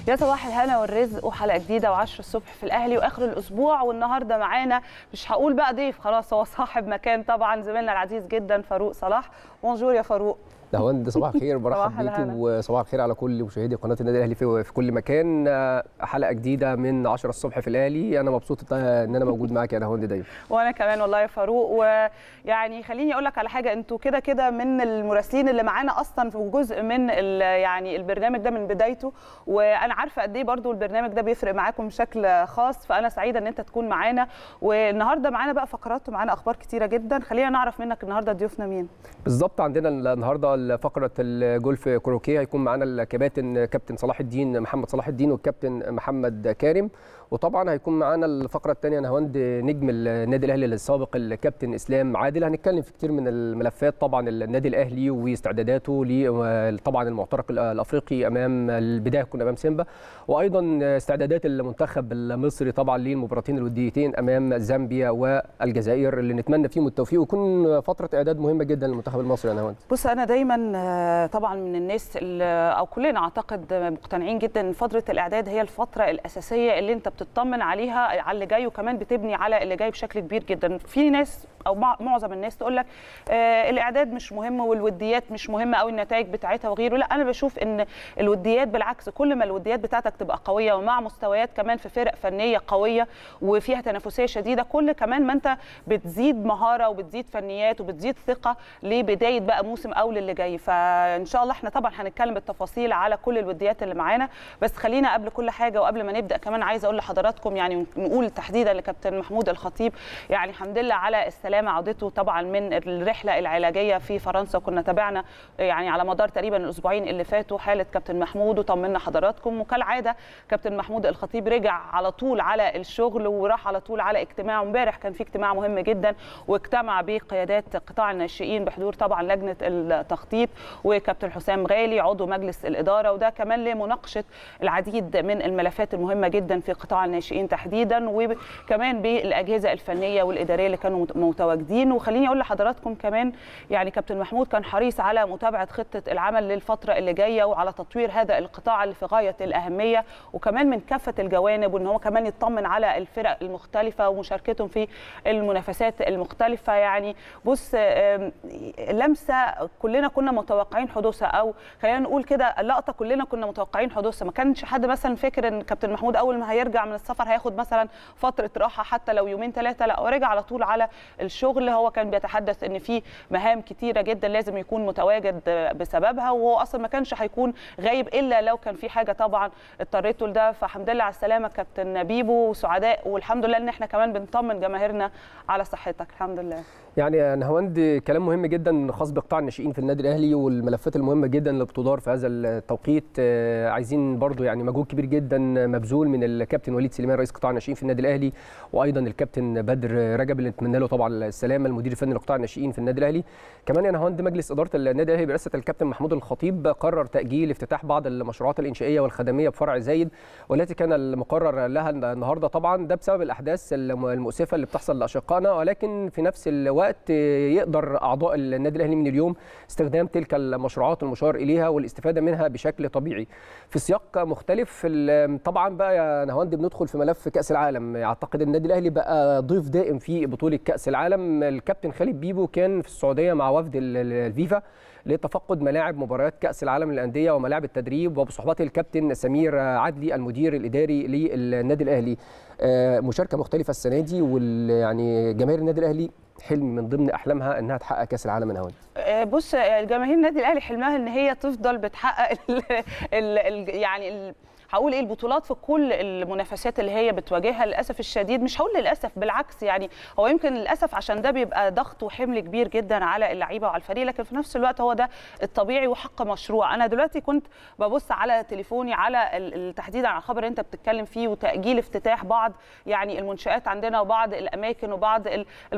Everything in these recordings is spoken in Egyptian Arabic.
يا صباح الهنا والرزق وحلقه جديده و10 الصبح في الاهلي واخر الاسبوع والنهارده معانا مش هقول بقى ضيف خلاص هو صاحب مكان طبعا زميلنا العزيز جدا فاروق صلاح بونجور يا فاروق نهاوند صباح الخير صباح برحب بيكي الهنا. وصباح الخير على كل مشاهدي قناه النادي الاهلي في, في كل مكان آه، حلقه جديده من 10 الصبح في الاهلي انا مبسوط ان انا موجود معاك يا نهاوند دايما وانا كمان والله يا فاروق ويعني خليني اقول لك على حاجه انتوا كده كده من المراسلين اللي معانا اصلا في جزء من ال- يعني البرنامج ده من بدايته وانا عارفه قد ايه برضو البرنامج ده بيفرق معاكم بشكل خاص فانا سعيده ان انت تكون معانا والنهارده معانا بقى فقرات ومعانا اخبار كتيره جدا خلينا نعرف منك النهارده ضيوفنا مين بالظبط عندنا النهارده فقره الجولف كروكيه هيكون معانا الكباتن كابتن صلاح الدين محمد صلاح الدين والكابتن محمد كارم وطبعا هيكون معانا الفقره الثانيه نهاوند نجم النادي الاهلي السابق الكابتن اسلام عادل هنتكلم في كتير من الملفات طبعا النادي الاهلي واستعداداته ل طبعا المعترك الافريقي امام البدايه هتكون امام سيمبا وايضا استعدادات المنتخب المصري طبعا للمباراتين الوديتين امام زامبيا والجزائر اللي نتمنى فيهم التوفيق ويكون فتره اعداد مهمه جدا للمنتخب المصري يا نهاوند بص انا دايما آه، طبعا من الناس اللي- او كلنا اعتقد مقتنعين جدا ان فتره الاعداد هي الفتره الاساسيه اللي انت بتطمن عليها على اللي جاي وكمان بتبني على اللي جاي بشكل كبير جدا في ناس او مع- معظم الناس تقول لك آه، الاعداد مش مهم والوديات مش مهمه قوي النتائج بتاعتها وغيره لا انا بشوف ان الوديات بالعكس كل ما الوديات بتاعتك تبقى قويه ومع مستويات كمان في فرق فنيه قويه وفيها تنافسيه شديده كل كمان ما انت بتزيد مهاره وبتزيد فنيات وبتزيد ثقه لبدايه بقى موسم او للي جاي فان شاء الله احنا طبعا هنتكلم بالتفاصيل على كل الوديات اللي معانا بس خلينا قبل كل حاجه وقبل ما نبدا كمان عايزه اقول لحضراتكم يعني نقول تحديدا لكابتن محمود الخطيب يعني الحمد لله على السلامه عودته طبعا من الرحله العلاجيه في فرنسا كنا تابعنا يعني على مدار تقريبا الاسبوعين اللي فاتوا حاله كابتن محمود وطمنا حضراتكم وكالعاده كابتن محمود الخطيب رجع على طول على الشغل وراح على طول على اجتماع امبارح كان في اجتماع مهم جدا واجتمع بقيادات قطاع الناشئين بحضور طبعا لجنه التخطيط وكابتن حسام غالي عضو مجلس الاداره وده كمان لمناقشه العديد من الملفات المهمه جدا في قطاع الناشئين تحديدا وكمان بالاجهزه الفنيه والاداريه اللي كانوا مت- متواجدين وخليني اقول لحضراتكم كمان يعني كابتن محمود كان حريص على متابعه خطه العمل للفتره اللي جايه وعلى تطوير هذا القطاع اللي في غايه الاهميه وكمان من كافه الجوانب وان هو كمان يطمن على الفرق المختلفه ومشاركتهم في المنافسات المختلفه يعني بص آم، لمسه كلنا كنا متوقعين حدوثها او خلينا نقول كده اللقطه كلنا كنا متوقعين حدوثها ما كانش حد مثلا فاكر ان كابتن محمود اول ما هيرجع من السفر هياخد مثلا فتره راحه حتى لو يومين ثلاثه لا هو رجع على طول على الشغل هو كان بيتحدث ان في مهام كتيره جدا لازم يكون متواجد بسببها وهو اصلا ما كانش هيكون غايب الا لو كان في حاجه طبعا اضطريته لده فالحمد لله على السلامه كابتن بيبو وسعداء والحمد لله ان احنا كمان بنطمن جماهيرنا على صحتك الحمد لله يعني نهاوند كلام مهم جدا خاص بقطاع الناشئين في النادي الاهلي والملفات المهمه جدا اللي بتدار في هذا التوقيت آه، عايزين برضو يعني مجهود كبير جدا مبذول من الكابتن وليد سليمان رئيس قطاع الناشئين في النادي الاهلي وايضا الكابتن بدر رجب اللي نتمنى له طبعا السلامه المدير الفني لقطاع الناشئين في النادي الاهلي كمان يا نهاوند مجلس اداره النادي الاهلي برئاسه الكابتن محمود الخطيب قرر تاجيل افتتاح بعض المشروعات الانشائيه والخدميه بفرع زايد والتي كان المقرر لها النهارده طبعا ده بسبب الاحداث الم- المؤسفه اللي بتحصل لاشقائنا ولكن في نفس الوقت يقدر اعضاء النادي الاهلي من اليوم استخدام تلك المشروعات المشار اليها والاستفاده منها بشكل طبيعي في سياق مختلف ال- طبعا بقى يا نهاوند بندخل في ملف كاس العالم اعتقد النادي الاهلي بقى ضيف دائم في بطوله كاس العالم الكابتن خالد بيبو كان في السعوديه مع وفد ال- ال- الفيفا لتفقد ملاعب مباريات كاس العالم للانديه وملاعب التدريب وبصحبته الكابتن سمير عدلي المدير الاداري للنادي الاهلي آه، مشاركه مختلفه السنه دي ويعني جماهير النادي الاهلي حلم من ضمن احلامها انها تحقق كاس العالم من هون آه، بص آه، جماهير النادي الاهلي حلمها ان هي تفضل بتحقق ال ال ال يعني ال هقول ايه البطولات في كل المنافسات اللي هي بتواجهها للاسف الشديد مش هقول للاسف بالعكس يعني هو يمكن للاسف عشان ده بيبقى ضغط وحمل كبير جدا على اللعيبه وعلى الفريق لكن في نفس الوقت هو ده الطبيعي وحق مشروع انا دلوقتي كنت ببص على تليفوني على ال- ال- تحديدا على الخبر اللي انت بتتكلم فيه وتاجيل افتتاح بعض يعني المنشات عندنا وبعض الاماكن وبعض ال- المناطق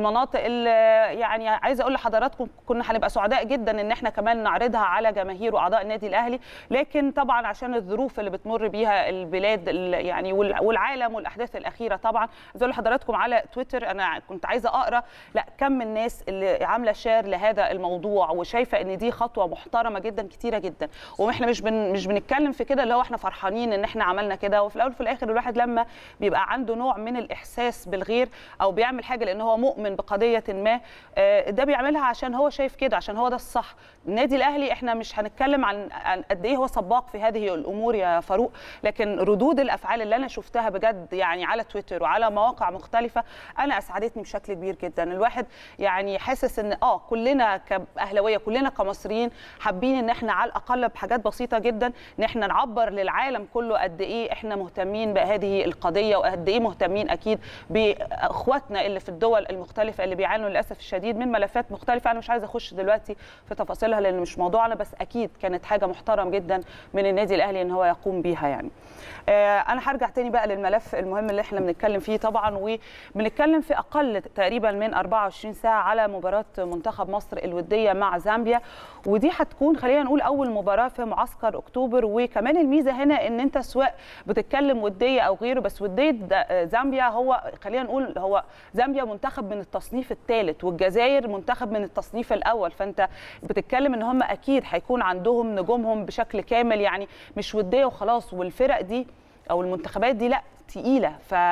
يعني عايزه اقول لحضراتكم كنا هنبقى سعداء جدا ان احنا كمان نعرضها على جماهير واعضاء النادي الاهلي لكن طبعا عشان الظروف اللي بتمر بيها البلاد يعني والعالم والاحداث الاخيره طبعا عايزه اقول لحضراتكم على تويتر انا كنت عايزه اقرا لا كم الناس اللي عامله شير لهذا الموضوع وشايفه ان دي خطوه محترمه جدا كتيره جدا واحنا مش بن مش بنتكلم في كده اللي هو احنا فرحانين ان احنا عملنا كده وفي الاول وفي الاخر الواحد لما بيبقى عنده نوع من الاحساس بالغير او بيعمل حاجه لان هو مؤمن بقضيه ما ده بيعملها عشان هو شايف كده عشان هو ده الصح النادي الاهلي احنا مش هنتكلم عن عن قد ايه هو سباق في هذه الامور يا فاروق لكن ردود الافعال اللي انا شفتها بجد يعني على تويتر وعلى مواقع مختلفه انا اسعدتني بشكل كبير جدا الواحد يعني حاسس ان اه كلنا كاهلاويه كلنا كمصريين حابين ان احنا على الاقل بحاجات بسيطه جدا ان احنا نعبر للعالم كله قد ايه احنا مهتمين بهذه القضيه وقد ايه مهتمين اكيد باخواتنا اللي في الدول المختلفه اللي بيعانوا للاسف الشديد من ملفات مختلفه انا مش عايزه اخش دلوقتي في تفاصيلها لان مش موضوعنا بس اكيد كانت حاجه محترم جدا من النادي الاهلي ان هو يقوم بيها يعني آه انا هرجع تاني بقى للملف المهم اللي احنا بنتكلم فيه طبعا وبنتكلم في اقل تقريبا من 24 ساعه على مباراه منتخب مصر الوديه مع زامبيا ودي هتكون خلينا نقول اول مباراه في معسكر اكتوبر وكمان الميزه هنا ان انت سواء بتتكلم وديه او غيره بس وديه زامبيا هو خلينا نقول هو زامبيا منتخب من التصنيف الثالث والجزائر منتخب من التصنيف الاول فانت بتتكلم ان هم اكيد هيكون عندهم نجومهم بشكل كامل يعني مش وديه وخلاص والفرق دي او المنتخبات دي لا تقيله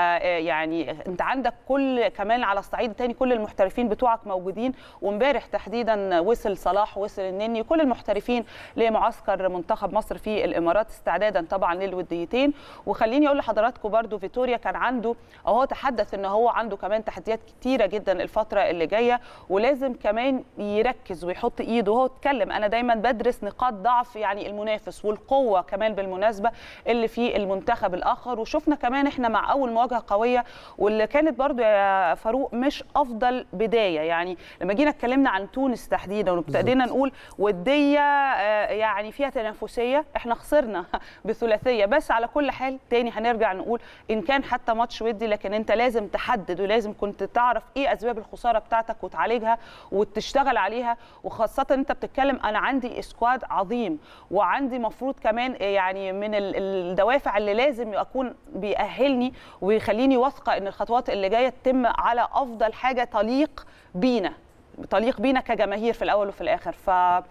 فيعني انت عندك كل كمان على الصعيد الثاني كل المحترفين بتوعك موجودين وامبارح تحديدا وصل صلاح وصل النني كل المحترفين لمعسكر منتخب مصر في الامارات استعدادا طبعا للوديتين وخليني اقول لحضراتكم برده فيتوريا كان عنده او هو تحدث ان هو عنده كمان تحديات كتيره جدا الفتره اللي جايه ولازم كمان يركز ويحط ايده وهو اتكلم انا دايما بدرس نقاط ضعف يعني المنافس والقوه كمان بالمناسبه اللي في المنتخب الاخر وشفنا كمان احنا مع اول مواجهه قويه واللي كانت برضو يا فاروق مش افضل بدايه يعني لما جينا اتكلمنا عن تونس تحديدا وابتدينا نقول وديه يعني فيها تنافسيه احنا خسرنا بثلاثيه بس على كل حال تاني هنرجع نقول ان كان حتى ماتش ودي لكن انت لازم تحدد ولازم كنت تعرف ايه اسباب الخساره بتاعتك وتعالجها وتشتغل عليها وخاصه انت بتتكلم انا عندي اسكواد عظيم وعندي مفروض كمان يعني من الدوافع اللي لازم اكون بيأهلني ويخليني واثقه ان الخطوات اللي جايه تتم على افضل حاجه تليق بينا تليق بينا كجماهير في الاول وفي الاخر ف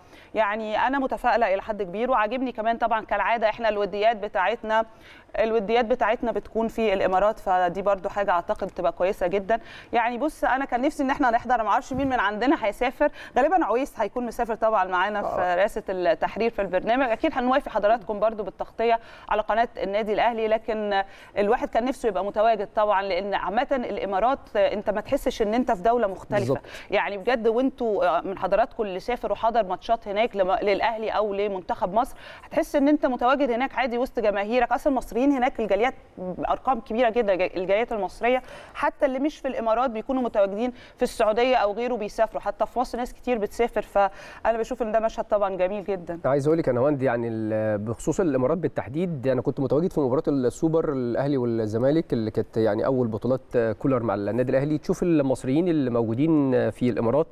يعني انا متفائله الى حد كبير وعاجبني كمان طبعا كالعاده احنا الوديات بتاعتنا الوديات بتاعتنا بتكون في الامارات فدي برضو حاجه اعتقد تبقى كويسه جدا يعني بص انا كان نفسي ان احنا نحضر ما اعرفش مين من عندنا هيسافر غالبا عويس هيكون مسافر طبعا معانا في رئاسه التحرير في البرنامج اكيد هنوافي حضراتكم برضو بالتغطيه على قناه النادي الاهلي لكن الواحد كان نفسه يبقى متواجد طبعا لان عامه الامارات انت ما تحسش ان انت في دوله مختلفه بالزبط. يعني بجد وانتوا من حضراتكم اللي سافر وحضر ماتشات هناك للاهلي او لمنتخب مصر هتحس ان انت متواجد هناك عادي وسط جماهيرك اصلا المصريين هناك الجاليات ارقام كبيره جدا الجاليات المصريه حتى اللي مش في الامارات بيكونوا متواجدين في السعوديه او غيره بيسافروا حتى في مصر ناس كتير بتسافر فانا بشوف ان ده مشهد طبعا جميل جدا عايز اقول لك انا هوند يعني بخصوص الامارات بالتحديد انا كنت متواجد في مباراه السوبر الاهلي والزمالك اللي كانت يعني اول بطولات كولر مع النادي الاهلي تشوف المصريين اللي موجودين في الامارات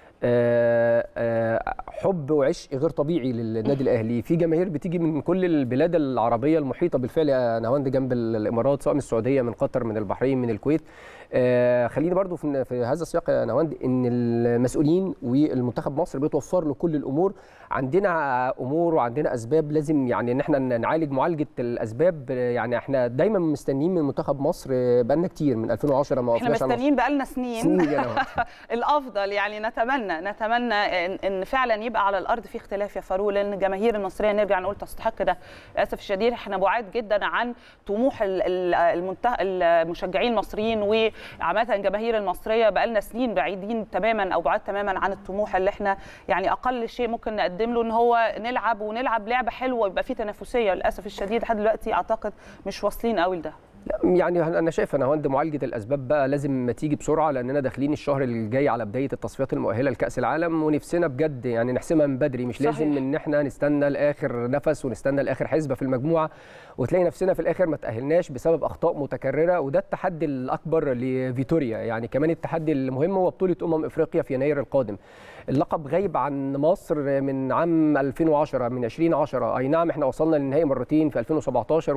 حب وعشق غير طبيعي للنادي الاهلي في جماهير بتيجي من كل البلاد العربيه المحيطه بالفعل يا نهاوند جنب الامارات سواء من السعوديه من قطر من البحرين من الكويت آه خليني برضو في, في هذا السياق يا نواند ان المسؤولين والمنتخب مصر بيتوفر له كل الامور عندنا امور وعندنا اسباب لازم يعني ان احنا نعالج معالجه الاسباب يعني احنا دايما مستنيين من منتخب مصر بقالنا كتير من 2010 ما احنا مستنيين بقالنا سنين, سنين يا الافضل يعني نتمنى نتمنى ان, إن فعلا يبقى على الارض في اختلاف يا فاروق لان الجماهير المصريه نرجع نقول تستحق ده للاسف الشديد احنا بعاد جدا عن طموح المشجعين المصريين و عامه الجماهير المصريه بقى لنا سنين بعيدين تماما او بعاد تماما عن الطموح اللي احنا يعني اقل شيء ممكن نقدم له ان هو نلعب ونلعب لعبه حلوه ويبقى فيه تنافسيه للاسف الشديد لحد دلوقتي اعتقد مش واصلين قوي لده لا يعني انا شايف انا هوند معالجه الاسباب بقى لازم تيجي بسرعه لاننا داخلين الشهر الجاي على بدايه التصفيات المؤهله لكاس العالم ونفسنا بجد يعني نحسمها من بدري مش صحيح. لازم ان احنا نستنى لاخر نفس ونستنى لاخر حسبه في المجموعه وتلاقي نفسنا في الاخر ما تاهلناش بسبب اخطاء متكرره وده التحدي الاكبر لفيتوريا يعني كمان التحدي المهم هو بطوله امم افريقيا في يناير القادم اللقب غايب عن مصر من عام 2010 من 2010 اي نعم احنا وصلنا للنهائي مرتين في 2017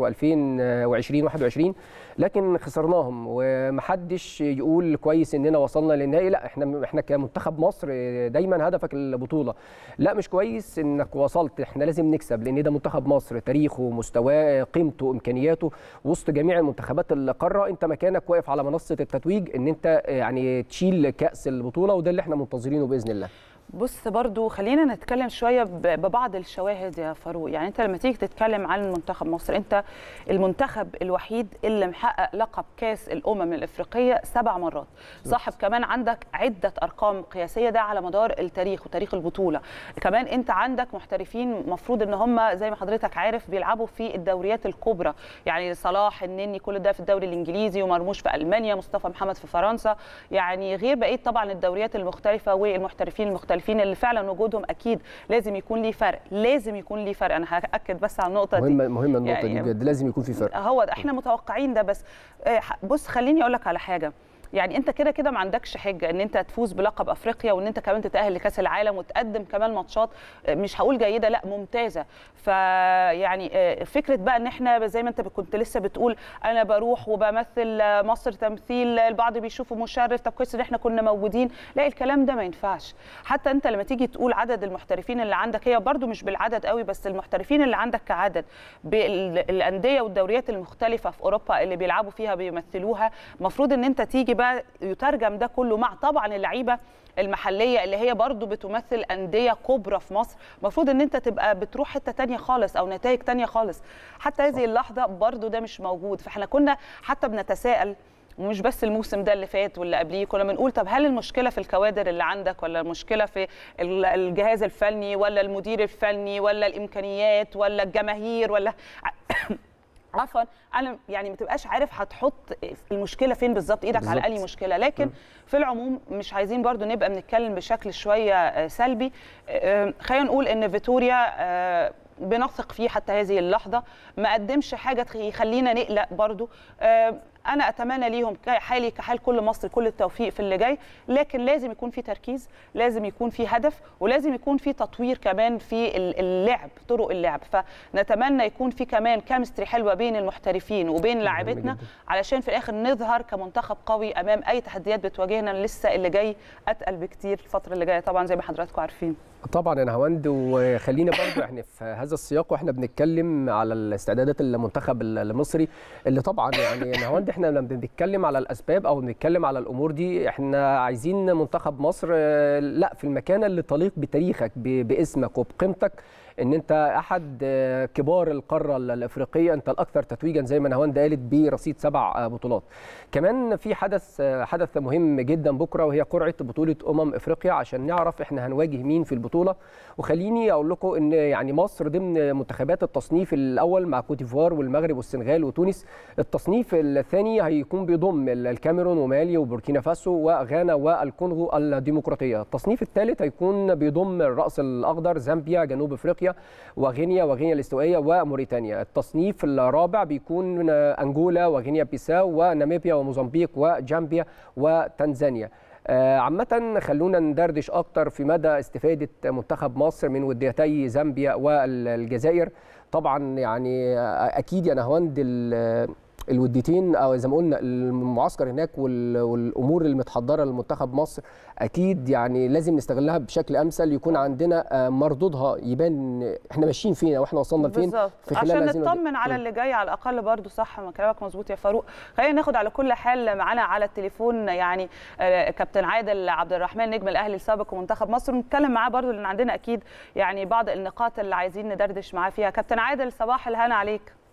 و2020 21 لكن خسرناهم ومحدش يقول كويس اننا وصلنا للنهائي لا احنا احنا كمنتخب مصر دايما هدفك البطوله لا مش كويس انك وصلت احنا لازم نكسب لان ده منتخب مصر تاريخه مستواه قيمته امكانياته وسط جميع المنتخبات القاره انت مكانك واقف على منصه التتويج ان انت يعني تشيل كاس البطوله وده اللي احنا منتظرينه باذن الله بص برضو خلينا نتكلم شويه ب- ببعض الشواهد يا فاروق يعني انت لما تيجي تتكلم عن منتخب مصر انت المنتخب الوحيد اللي محقق لقب كاس الامم الافريقيه سبع مرات صاحب كمان عندك عده ارقام قياسيه ده على مدار التاريخ وتاريخ البطوله كمان انت عندك محترفين مفروض ان هم زي ما حضرتك عارف بيلعبوا في الدوريات الكبرى يعني صلاح النني كل ده في الدوري الانجليزي ومرموش في المانيا مصطفى محمد في فرنسا يعني غير بقيه طبعا الدوريات المختلفه والمحترفين المختلفين اللي فعلا وجودهم اكيد لازم يكون ليه فرق لازم يكون ليه فرق انا هاكد بس على النقطه دي مهمه مهمه النقطه يعني- دي بجد لازم يكون في فرق هو ده احنا متوقعين ده بس آه، بص خليني اقول لك على حاجه يعني انت كده كده ما عندكش حجه ان انت تفوز بلقب افريقيا وان انت كمان تتاهل لكاس العالم وتقدم كمان ماتشات آه، مش هقول جيده لا ممتازه فيعني آه، فكره بقى ان احنا زي ما انت كنت لسه بتقول انا بروح وبمثل آه، مصر تمثيل البعض بيشوفه مشرف طب كويس ان احنا كنا موجودين لا الكلام ده ما ينفعش حتى انت لما تيجي تقول عدد المحترفين اللي عندك هي برضو مش بالعدد قوي بس المحترفين اللي عندك كعدد بالانديه والدوريات المختلفه في اوروبا اللي بيلعبوا فيها بيمثلوها المفروض ان انت تيجي بقى يترجم ده كله مع طبعا اللعيبه المحليه اللي هي برضو بتمثل انديه كبرى في مصر المفروض ان انت تبقى بتروح حته تانية خالص او نتائج تانية خالص حتى هذه اللحظه برضو ده مش موجود فاحنا كنا حتى بنتساءل ومش بس الموسم ده اللي فات واللي قبليه كنا بنقول طب هل المشكله في الكوادر اللي عندك ولا المشكله في ال- الجهاز الفني ولا المدير الفني ولا الامكانيات ولا الجماهير ولا عفوا انا يعني ما تبقاش عارف هتحط المشكله فين بالظبط ايدك على بالظبط. اي مشكله لكن في العموم مش عايزين برضو نبقى بنتكلم بشكل شويه آه، سلبي آه، خلينا نقول ان فيتوريا آه، بنثق فيه حتى هذه اللحظه ما قدمش حاجه تخ- يخلينا نقلق برضو آه، انا اتمنى ليهم كحالي كحال كل مصر كل التوفيق في اللي جاي لكن لازم يكون في تركيز لازم يكون في هدف ولازم يكون في تطوير كمان في ال- اللعب طرق اللعب فنتمنى يكون في كمان كيمستري حلوه بين المحترفين وبين لاعبتنا جداً. علشان في الاخر نظهر كمنتخب قوي امام اي تحديات بتواجهنا لسه اللي جاي اتقل بكتير الفتره اللي جايه طبعا زي ما حضراتكم عارفين طبعا انا هوند وخلينا برضو احنا في هذا السياق واحنا بنتكلم على الاستعدادات المنتخب المصري اللي طبعا يعني انا هوند احنا لما بنتكلم على الاسباب او بنتكلم على الامور دي احنا عايزين منتخب مصر آه، لا في المكانه اللي تليق بتاريخك ب- باسمك وبقيمتك ان انت احد آه، كبار القاره الافريقيه انت الاكثر تتويجا زي ما نهاوند قالت برصيد سبع آه، بطولات كمان في حدث آه، حدث مهم جدا بكره وهي قرعه بطوله امم افريقيا عشان نعرف احنا هنواجه مين في البطوله وخليني اقول لكم ان يعني مصر ضمن منتخبات التصنيف الاول مع كوت ديفوار والمغرب والسنغال وتونس التصنيف الثاني هيكون بيضم الكاميرون ومالي وبوركينا فاسو وغانا والكونغو الديمقراطيه التصنيف الثالث هيكون بيضم الراس الاخضر زامبيا جنوب افريقيا وغينيا وغينيا الاستوائيه وموريتانيا التصنيف الرابع بيكون انجولا وغينيا بيساو وناميبيا وموزمبيق وجامبيا وتنزانيا آه، عامة خلونا ندردش أكتر في مدى استفادة منتخب مصر من وديتي زامبيا والجزائر طبعا يعني آه، أكيد يا نهواند ال- الوديتين او زي ما قلنا المعسكر هناك وال- والامور المتحضره لمنتخب مصر اكيد يعني لازم نستغلها بشكل امثل يكون عندنا آه، مردودها يبان احنا ماشيين فين او احنا وصلنا لفين بالظبط في خلال عشان هذه المد- نطمن على م. اللي جاي على الاقل برضو صح ما كلامك مظبوط يا فاروق خلينا ناخد على كل حال معانا على التليفون يعني آه، كابتن عادل عبد الرحمن نجم الاهلي السابق ومنتخب مصر ونتكلم معاه برضو لان عندنا اكيد يعني بعض النقاط اللي عايزين ندردش معاه فيها كابتن عادل صباح الهنا عليك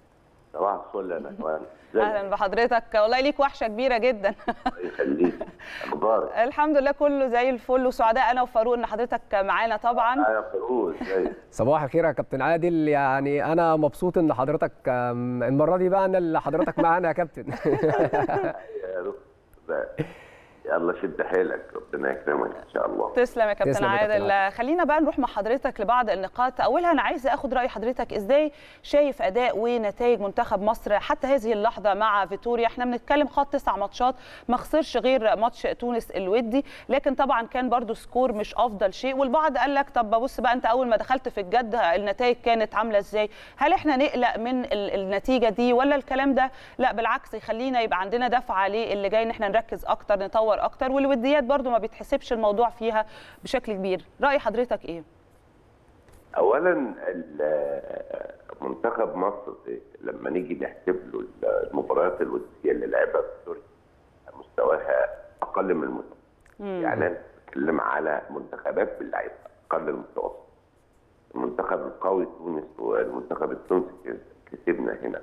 صباح الفل يا نجوان ازيك؟ اهلا بحضرتك والله ليك وحشه كبيره جدا الله يخليك اخبارك الحمد لله كله زي الفل وسعداء انا وفاروق ان حضرتك معانا طبعا اه يا فاروق ازيك صباح الخير يا كابتن عادل يعني انا مبسوط ان حضرتك آم، المره دي بقى انا اللي حضرتك معانا يا كابتن يا رب ده. يلا شد حيلك ربنا يكرمك ان شاء الله تسلم يا كابتن تسلم يا كابتن عادل خلينا بقى نروح مع حضرتك لبعض النقاط اولها انا عايزه اخد راي حضرتك ازاي شايف اداء ونتائج منتخب مصر حتى هذه اللحظه مع فيتوريا احنا بنتكلم خد تسع ماتشات ما خسرش غير ماتش تونس الودي لكن طبعا كان برضو سكور مش افضل شيء والبعض قال لك طب بص بقى انت اول ما دخلت في الجد النتائج كانت عامله ازاي هل احنا نقلق من ال- النتيجه دي ولا الكلام ده لا بالعكس يخلينا يبقى عندنا دفعه للي جاي ان احنا نركز اكتر نطور اكتر والوديات برضو ما بيتحسبش الموضوع فيها بشكل كبير راي حضرتك ايه اولا ال- منتخب مصر لما نيجي نحسب له المباريات الوديه اللي لعبها في سوريا مستواها اقل من المتوسط يعني انا بتكلم على منتخبات باللعيبه اقل من المتوسط المنتخب القوي تونس والمنتخب التونسي كسبنا هنا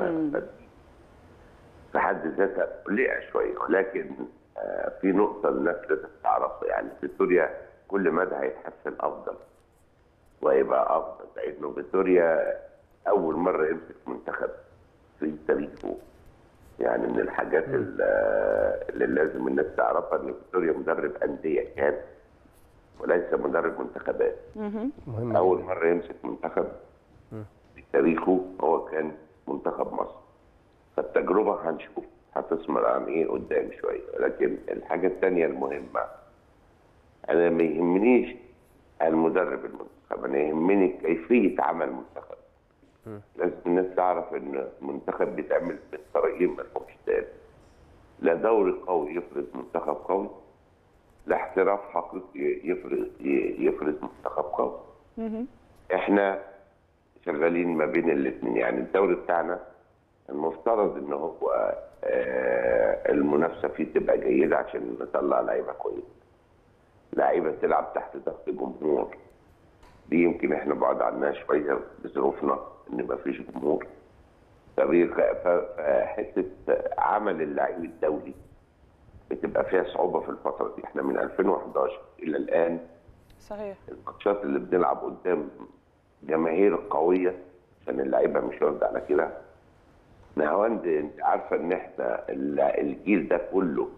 في حد ذاتها قلقة شوية ولكن آه، في نقطة الناس لازم تعرفها يعني فيتوريا كل مدى هيتحسن أفضل ويبقى أفضل لأنه فيتوريا أول مرة يمسك منتخب في تاريخه يعني من الحاجات ال- اللي لازم الناس تعرفها إن فيتوريا مدرب أندية كان وليس مدرب منتخبات مهم أول مرة يمسك منتخب في تاريخه هو كان منتخب مصر فالتجربة هنشوف هتثمر عن ايه قدام شوية لكن الحاجة الثانية المهمة أنا ما يهمنيش المدرب المنتخب أنا يهمني كيفية عمل منتخب لازم الناس تعرف إن المنتخب بيتعمل بالطريقين ما لهمش تاني لا دوري قوي يفرض منتخب قوي لا احتراف حقيقي يفرض يفرض منتخب قوي احنا شغالين ما بين الاثنين يعني الدوري بتاعنا المفترض ان هو آه، المنافسه فيه تبقى جيده عشان نطلع لعيبه كويسه لعيبه تلعب تحت ضغط جمهور دي يمكن احنا بعد عنها شويه بظروفنا ان ما فيش جمهور فبيبقى- ف- فحته عمل اللعيب الدولي بتبقى فيها صعوبه في الفتره دي احنا من 2011 الى الان صحيح الماتشات اللي بنلعب قدام جماهير قويه عشان اللعيبه مش واخده على كده نهاوند انت عارفه ان احنا ال- الجيل ده كله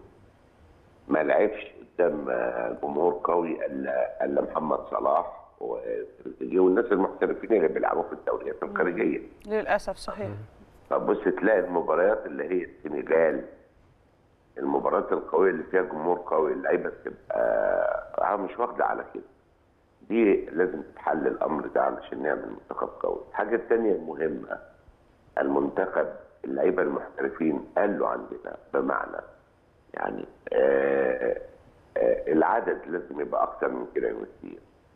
ما لعبش قدام آه، جمهور قوي الا الا محمد صلاح وتريزيجيه والناس المحترفين اللي بيلعبوا في الدوريات الخارجيه للاسف صحيح فبص تلاقي المباريات اللي هي السنغال المباريات القويه اللي فيها جمهور قوي اللعيبه بتبقى آه مش واخده على كده دي لازم تتحل الامر ده علشان نعمل منتخب قوي الحاجه الثانيه المهمه المنتخب اللعيبه المحترفين قالوا عندنا بمعنى يعني آه آه العدد لازم يبقى اكتر من كده بكتير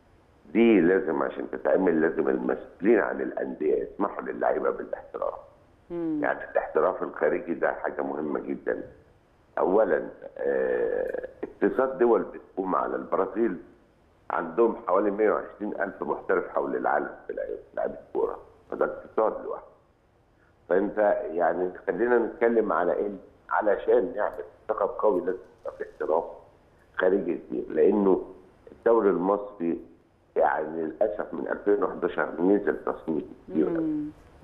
دي لازم عشان تتعمل لازم المسؤولين عن الانديه يسمحوا للعيبه بالاحتراف يعني الاحتراف الخارجي ده حاجه مهمه جدا اولا آه، اقتصاد دول بتقوم على البرازيل عندهم حوالي 120 الف محترف حول العالم في لعيبة- لعيبه الكوره فده اقتصاد لوحده فانت يعني خلينا نتكلم على ايه علشان نعمل منتخب قوي لازم يبقى في احتراف خارجي كتير لانه الدوري المصري يعني للاسف من 2011 نزل تصنيف كتير قوي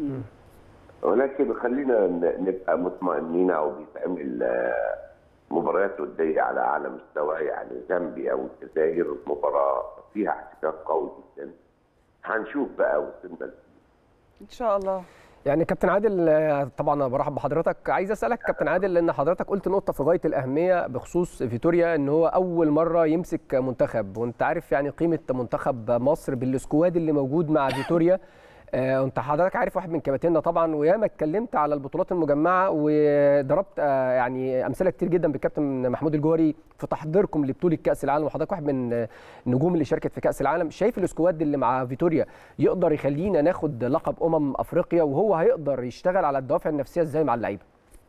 ولكن خلينا ن- نبقى مطمئنين او بيتعمل آه، مباريات وديه على اعلى مستوى يعني زامبيا والجزائر مباراه فيها احتكاك قوي جدا هنشوف بقى وصلنا لفين. ان شاء الله يعني كابتن عادل آه، طبعا أنا برحب بحضرتك عايز اسالك كابتن عادل لان حضرتك قلت نقطه في غايه الاهميه بخصوص فيتوريا ان هو اول مره يمسك منتخب وانت عارف يعني قيمه منتخب مصر بالسكواد اللي موجود مع فيتوريا آه، وانت حضرتك عارف واحد من كباتننا طبعا وياما اتكلمت على البطولات المجمعه وضربت آه، يعني امثله كتير جدا بالكابتن محمود الجوهري في تحضيركم لبطوله كاس العالم وحضرتك واحد من آه، النجوم اللي شاركت في كاس العالم شايف السكواد اللي مع فيتوريا يقدر يخلينا ناخد لقب امم افريقيا وهو هيقدر يشتغل على الدوافع النفسيه ازاي مع اللعيبه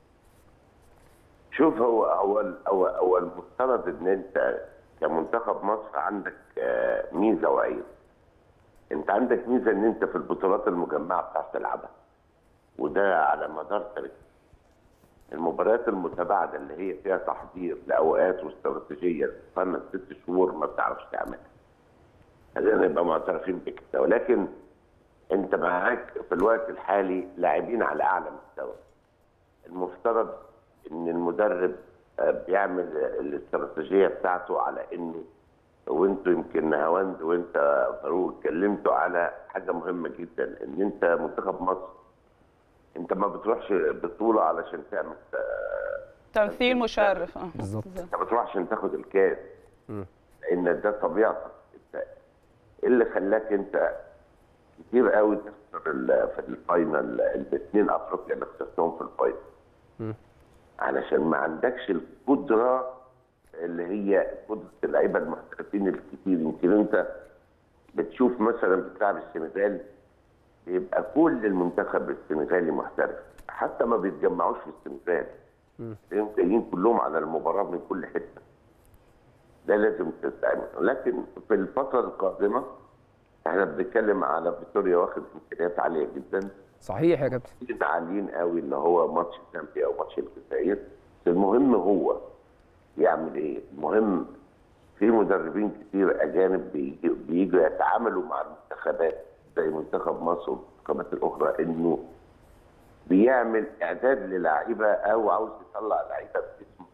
شوف هو هو هو هو المفترض ان انت كمنتخب مصر عندك آه، ميزه وعيب انت عندك ميزه ان انت في البطولات المجمعه بتعرف تلعبها وده على مدار تاريخ المباريات المتباعده اللي هي فيها تحضير لاوقات واستراتيجيه خمس ست شهور ما بتعرفش تعملها خلينا نبقى معترفين بكده ولكن انت معاك في الوقت الحالي لاعبين على اعلى مستوى المفترض ان المدرب آه، بيعمل الاستراتيجيه بتاعته على انه وانتوا يمكن نهاوند وانت فاروق اتكلمتوا على حاجه مهمه جدا ان انت منتخب مصر انت ما بتروحش بطوله علشان تعمل آه، تمثيل مشرف آه. بالظبط انت ما بتروحش عشان تاخد الكاس لان ده طبيعتك انت ايه اللي خلاك انت كتير قوي تخسر ال- في الفاينل الاثنين افريقيا اللي خسرتهم في الفاينل علشان ما عندكش القدره اللي هي قدره اللعيبه المحترفين الكتير يمكن انت بتشوف مثلا بتلعب السنغال بيبقى كل المنتخب السنغالي محترف حتى ما بيتجمعوش في السنغال تلاقيهم جايين كلهم على المباراه من كل حته ده لازم تتعمل لكن في الفتره القادمه احنا بنتكلم على فيتوريا واخد امكانيات عاليه جدا صحيح يا كابتن احنا عاليين قوي اللي هو ماتش زامبيا او ماتش الجزائر بس المهم هو يعمل ايه؟ المهم في مدربين كتير اجانب بيجي- بييجوا يتعاملوا مع المنتخبات زي منتخب مصر والمنتخبات الاخرى انه بيعمل اعداد للاعيبه او عاوز يطلع لعيبه باسمه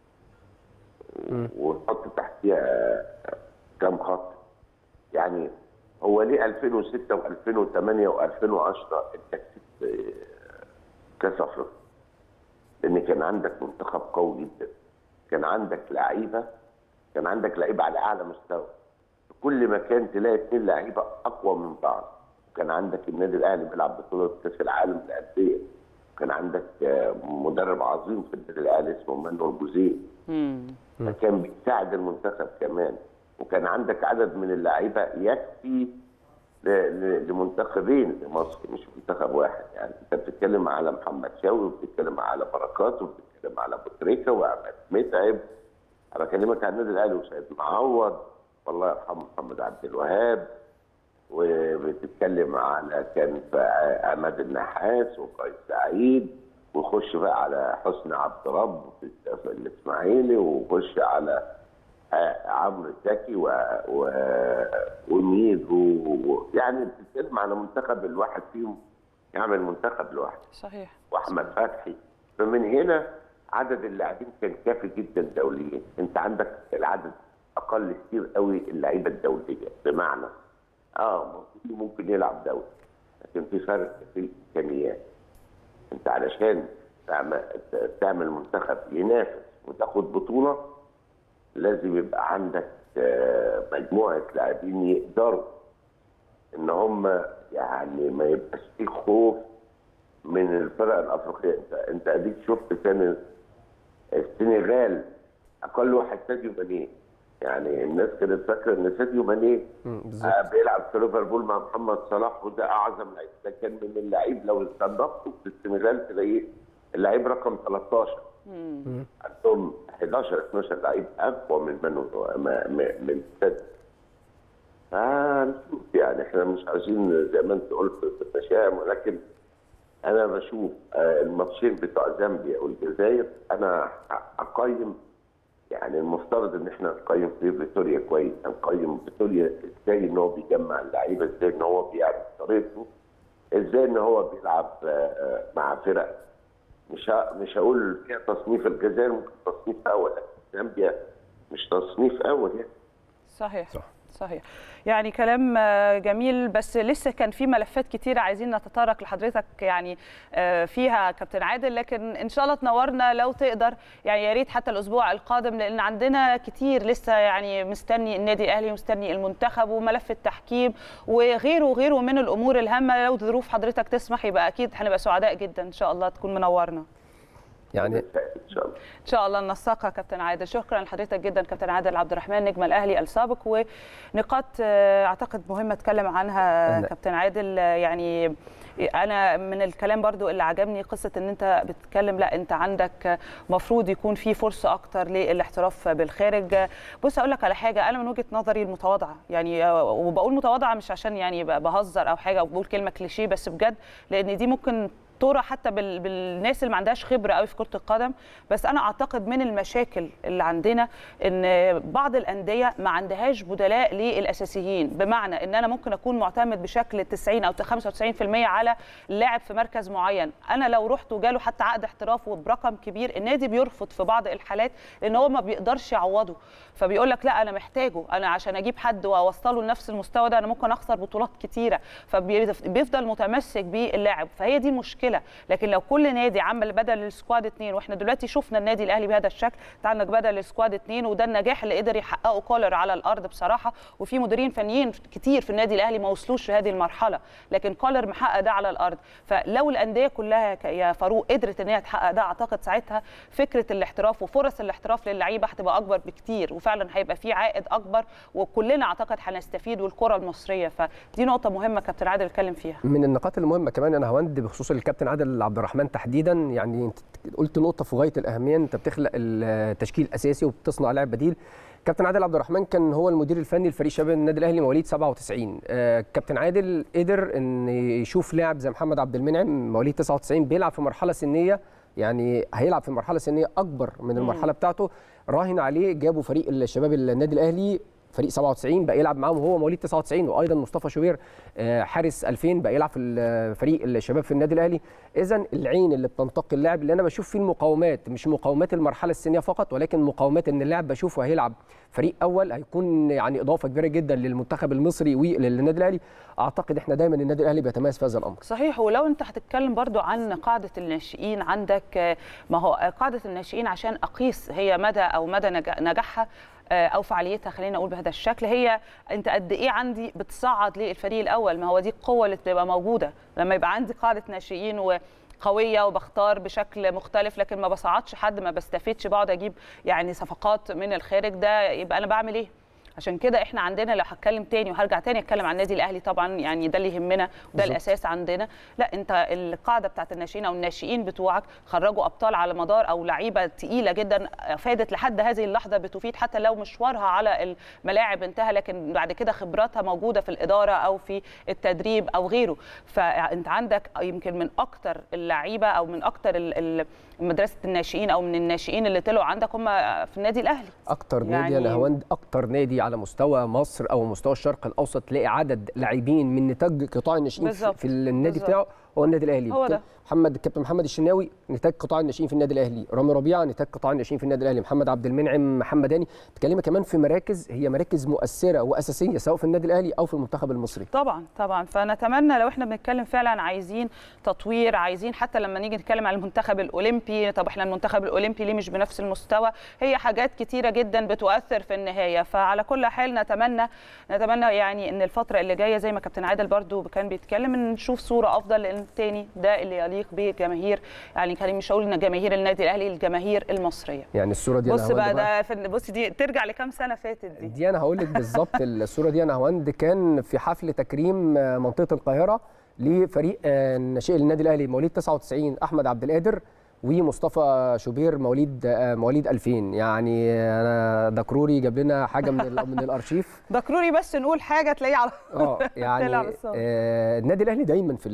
ويحط تحتيها كام خط يعني هو ليه 2006 و2008 و2010 انت كسبت كاس افريقيا لان كان عندك منتخب قوي جدا كان عندك لعيبه كان عندك لعيبه على اعلى مستوى في كل مكان تلاقي اثنين لعيبه اقوى من بعض وكان عندك النادي الاهلي بيلعب بطوله كاس العالم للانديه كان عندك آه، مدرب عظيم في النادي الاهلي اسمه مانويل جوزيه مم. فكان بيساعد المنتخب كمان وكان عندك عدد من اللعيبه يكفي ل- ل- لمنتخبين لمصر مش منتخب واحد يعني انت بتتكلم على محمد شاوي وبتتكلم على بركات وبتتكلم على ابو تريكه وعماد متعب انا بكلمك عن النادي الاهلي وسيد معوض والله يرحمه محمد عبد الوهاب وبتتكلم على كان في عماد النحاس وقيس سعيد وخش بقى على حسني عبد رب في في الاسماعيلي وخش على آه، عمرو زكي و... و... وميدو و... يعني بتتكلم على منتخب الواحد فيهم يعمل منتخب لوحده صحيح واحمد فتحي فمن هنا عدد اللاعبين كان كافي جدا دوليا انت عندك العدد اقل كتير قوي اللعيبه الدوليه بمعنى اه ممكن- ممكن يلعب دولي لكن في فرق في الامكانيات انت علشان تعمل, تعمل منتخب ينافس وتاخد بطوله لازم يبقى عندك آه، مجموعه لاعبين يقدروا ان هم يعني ما يبقاش في خوف من الفرق الافريقيه انت انت اديك شفت كان السنغال اقل واحد ساديو ماني يعني الناس كانت فاكره ان ساديو ماني مم، بالظبط آه، بيلعب في ليفربول مع محمد صلاح وده اعظم لعيب ده كان من اللعيب لو استنضفته في السنغال تلاقيه اللعيب رقم 13 عندهم 11 12 لعيب اقوى من منو ما- ما- من سد فنشوف يعني احنا مش عايزين زي ما انت قلت التشاؤم ولكن انا بشوف آه، الماتشين بتوع زامبيا والجزائر انا اقيم يعني المفترض ان احنا نقيم في فيتوريا كويس نقيم فيتوريا ازاي ان هو بيجمع اللعيبه ازاي ان هو بيعمل طريقته ازاي ان هو بيلعب آه، آه، مع فرق مش ه- مش هقول فيها تصنيف الجزائر ممكن تصنيف اول لكن زامبيا مش تصنيف اول يعني صحيح صح. صحيح يعني كلام آه، جميل بس لسه كان في ملفات كتيرة عايزين نتطرق لحضرتك يعني آه، فيها كابتن عادل لكن ان شاء الله تنورنا لو تقدر يعني يا ريت حتى الاسبوع القادم لان عندنا كتير لسه يعني مستني النادي الاهلي ومستني المنتخب وملف التحكيم وغيره وغيره من الامور الهامه لو ظروف حضرتك تسمح يبقى اكيد هنبقى سعداء جدا ان شاء الله تكون منورنا يعني ان شاء الله ان شاء الله ننسقها كابتن عادل شكرا لحضرتك جدا كابتن عادل عبد الرحمن نجم الاهلي السابق ونقاط آه، اعتقد مهمه اتكلم عنها أنا- كابتن عادل آه، يعني انا من الكلام برضو اللي عجبني قصه ان انت بتتكلم لا انت عندك مفروض يكون في فرصه اكتر للاحتراف بالخارج بص اقول لك على حاجه انا من وجهه نظري المتواضعه يعني آه، وبقول متواضعه مش عشان يعني ب- بهزر او حاجه او بقول كلمه كليشيه بس بجد لان دي ممكن بالدكتوره حتى بال... بالناس اللي ما عندهاش خبره قوي في كره القدم بس انا اعتقد من المشاكل اللي عندنا ان بعض الانديه ما عندهاش بدلاء للاساسيين بمعنى ان انا ممكن اكون معتمد بشكل 90 او 95% على اللاعب في مركز معين انا لو رحت وجاله حتى عقد احتراف وبرقم كبير النادي بيرفض في بعض الحالات لان هو ما بيقدرش يعوضه فبيقول لك لا انا محتاجه انا عشان اجيب حد واوصله لنفس المستوى ده انا ممكن اخسر بطولات كتيره فبيفضل متمسك باللاعب فهي دي المشكله لكن لو كل نادي عمل بدل السكواد اثنين واحنا دلوقتي شفنا النادي الاهلي بهذا الشكل عندك بدل السكواد اثنين وده النجاح اللي قدر يحققه كولر على الارض بصراحه وفي مديرين فنيين كتير في النادي الاهلي ما وصلوش لهذه المرحله لكن كولر محقق ده على الارض فلو الانديه كلها يا فاروق قدرت ان هي تحقق ده اعتقد ساعتها فكره الاحتراف وفرص الاحتراف للعيبه هتبقى اكبر بكتير وفعلا هيبقى في عائد اكبر وكلنا اعتقد هنستفيد والكره المصريه فدي نقطه مهمه كابتن عادل اتكلم فيها من النقاط المهمه كمان انا هوند بخصوص الكابتن عادل عبد الرحمن تحديدا يعني انت قلت نقطه في غايه الاهميه انت بتخلق التشكيل الاساسي وبتصنع لاعب بديل كابتن عادل عبد الرحمن كان هو المدير الفني لفريق شباب النادي الاهلي مواليد 97 آه كابتن عادل قدر ان يشوف لاعب زي محمد عبد المنعم مواليد 99 بيلعب في مرحله سنيه يعني هيلعب في مرحله سنيه اكبر من المرحله بتاعته راهن عليه جابوا فريق الشباب النادي الاهلي فريق 97 بقى يلعب معاهم وهو مواليد 99 وايضا مصطفى شوبير حارس 2000 بقى يلعب في فريق الشباب في النادي الاهلي اذا العين اللي بتنتقي اللاعب اللي انا بشوف فيه المقاومات مش مقاومات المرحله السنيه فقط ولكن مقاومات ان اللاعب بشوفه هيلعب فريق اول هيكون يعني اضافه كبيره جدا للمنتخب المصري وللنادي الاهلي اعتقد احنا دايما النادي الاهلي بيتميز في هذا الامر صحيح ولو انت هتتكلم برضو عن قاعده الناشئين عندك ما هو قاعده الناشئين عشان اقيس هي مدى او مدى نجاحها او فعاليتها خلينا نقول بهذا الشكل هي انت قد ايه عندي بتصعد للفريق الاول ما هو دي القوه اللي بتبقى موجوده لما يبقى عندي قاعده ناشئين و قويه وبختار بشكل مختلف لكن ما بصعدش حد ما بستفيدش بقعد اجيب يعني صفقات من الخارج ده يبقى انا بعمل ايه عشان كده احنا عندنا لو هتكلم تاني وهرجع تاني اتكلم عن النادي الاهلي طبعا يعني ده اللي يهمنا وده الاساس عندنا لا انت القاعده بتاعت الناشئين او الناشئين بتوعك خرجوا ابطال على مدار او لعيبه تقيله جدا فادت لحد هذه اللحظه بتفيد حتى لو مشوارها على الملاعب انتهى لكن بعد كده خبراتها موجوده في الاداره او في التدريب او غيره فانت عندك يمكن من اكتر اللعيبه او من اكتر مدرسه الناشئين او من الناشئين اللي طلعوا عندك هم في النادي الاهلي اكتر نادي يعني هوند اكتر نادي على مستوى مصر او مستوى الشرق الاوسط تلاقي عدد لاعبين من نتاج قطاع الناشئين في النادي بالزبط. بتاعه هو النادي الاهلي هو ده. محمد الكابتن محمد الشناوي نتاج قطاع الناشئين في النادي الاهلي رامي ربيعه نتاج قطاع الناشئين في النادي الاهلي محمد عبد المنعم محمد هاني بتكلمي كمان في مراكز هي مراكز مؤثره واساسيه سواء في النادي الاهلي او في المنتخب المصري طبعا طبعا فنتمنى لو احنا بنتكلم فعلا عايزين تطوير عايزين حتى لما نيجي نتكلم عن المنتخب الاولمبي طب احنا المنتخب الاولمبي ليه مش بنفس المستوى هي حاجات كتيره جدا بتؤثر في النهايه فعلى كل حال نتمنى نتمنى يعني ان الفتره اللي جايه زي ما كابتن عادل برضو كان بيتكلم ان نشوف صوره افضل لان تاني ده اللي يليق بجماهير يعني كان مش هقول ان جماهير النادي الاهلي الجماهير المصريه يعني الصوره دي بص بقى ده في بص دي ترجع لكام سنه فاتت دي دي انا هقول لك بالظبط الصوره دي انا هوند كان في حفل تكريم منطقه القاهره لفريق ناشئ النادي الاهلي مواليد 99 احمد عبد القادر ومصطفى شوبير مواليد مواليد 2000 يعني انا دكروري جاب لنا حاجه من من الارشيف دكروري بس نقول حاجه تلاقيه على اه يعني آه النادي الاهلي دايما في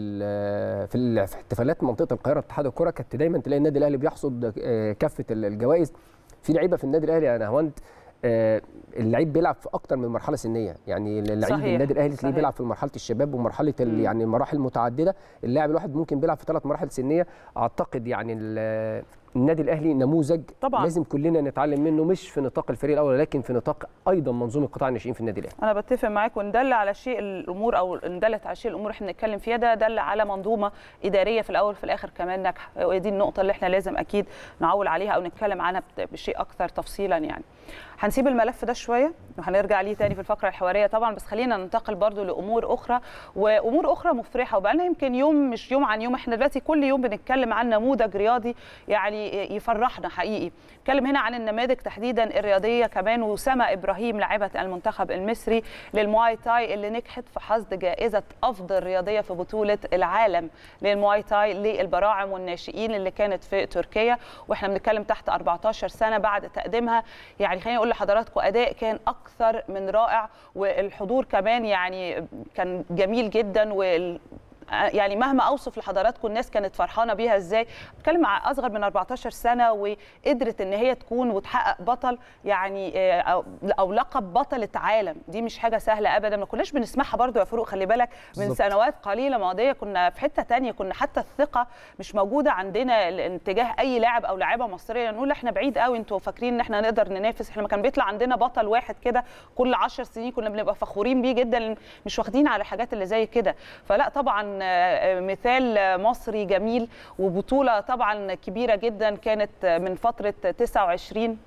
في في احتفالات منطقه القاهره اتحاد الكره كانت دايما تلاقي النادي الاهلي بيحصد آه كافه الجوائز في لعيبه في النادي الاهلي انا هوند آه اللعيب بيلعب في اكتر من مرحله سنيه يعني اللعيب النادي الاهلي تلاقيه بيلعب في مرحله الشباب ومرحله يعني مراحل متعدده اللاعب الواحد ممكن بيلعب في ثلاث مراحل سنيه اعتقد يعني النادي الاهلي نموذج طبعا. لازم كلنا نتعلم منه مش في نطاق الفريق الاول لكن في نطاق ايضا منظومه قطاع الناشئين في النادي الاهلي انا بتفق معاك وندل على شيء الامور او اندلت على شيء الامور احنا بنتكلم فيها ده دل على منظومه اداريه في الاول وفي الاخر كمان ناجحه ودي النقطه اللي احنا لازم اكيد نعول عليها او نتكلم عنها بشيء اكثر تفصيلا يعني هنسيب الملف ده شويه وهنرجع ليه تاني في الفقره الحواريه طبعا بس خلينا ننتقل برضو لامور اخرى وامور اخرى مفرحه وبقالنا يمكن يوم مش يوم عن يوم احنا دلوقتي كل يوم بنتكلم عن نموذج رياضي يعني يفرحنا حقيقي نتكلم هنا عن النماذج تحديدا الرياضيه كمان وسما ابراهيم لاعبه المنتخب المصري للمواي تاي اللي نجحت في حصد جائزه افضل رياضيه في بطوله العالم للمواي تاي للبراعم والناشئين اللي كانت في تركيا واحنا بنتكلم تحت 14 سنه بعد تقديمها يعني خليني اقول لحضراتكم اداء كان اكثر من رائع والحضور كمان يعني كان جميل جدا وال يعني مهما اوصف لحضراتكم الناس كانت فرحانه بيها ازاي بتكلم مع اصغر من 14 سنه وقدرت ان هي تكون وتحقق بطل يعني او, أو لقب بطله عالم دي مش حاجه سهله ابدا ما كناش بنسمعها برضو يا فاروق خلي بالك من بالظبط. سنوات قليله ماضيه كنا في حته تانية كنا حتى الثقه مش موجوده عندنا تجاه اي لاعب او لاعبه مصريه نقول احنا بعيد قوي انتوا فاكرين ان احنا نقدر ننافس احنا ما كان بيطلع عندنا بطل واحد كده كل 10 سنين كنا بنبقى فخورين بيه جدا مش واخدين على الحاجات اللي زي كده فلا طبعا آه، مثال مصري جميل وبطوله طبعا كبيره جدا كانت من فتره 29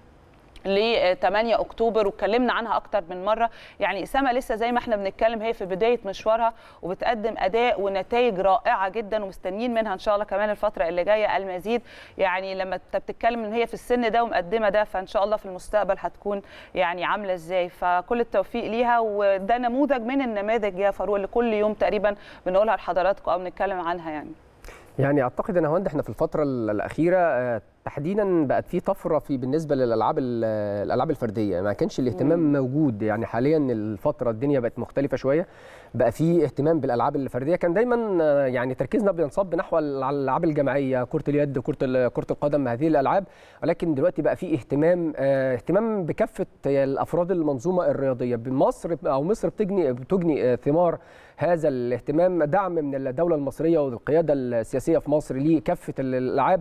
ل 8 اكتوبر واتكلمنا عنها اكتر من مره يعني اسامه لسه زي ما احنا بنتكلم هي في بدايه مشوارها وبتقدم اداء ونتائج رائعه جدا ومستنيين منها ان شاء الله كمان الفتره اللي جايه المزيد يعني لما انت بتتكلم ان هي في السن ده ومقدمه ده فان شاء الله في المستقبل هتكون يعني عامله ازاي فكل التوفيق ليها وده نموذج من النماذج يا فاروق اللي كل يوم تقريبا بنقولها لحضراتكم او بنتكلم عنها يعني يعني اعتقد ان هوند احنا في الفتره ال- الاخيره آه، تحديدا بقت في طفره في بالنسبه للالعاب ال- الالعاب الفرديه ما كانش الاهتمام موجود يعني حاليا الفتره الدنيا بقت مختلفه شويه بقى في اهتمام بالالعاب الفرديه كان دايما آه، يعني تركيزنا بينصب نحو الالعاب الجماعيه كره اليد كره ال- كره القدم هذه الالعاب ولكن دلوقتي بقى في اهتمام آه، اهتمام بكافه الافراد المنظومه الرياضيه بمصر او مصر بتجني بتجني آه، ثمار هذا الاهتمام دعم من الدوله المصريه والقياده السياسيه في مصر لكافه الالعاب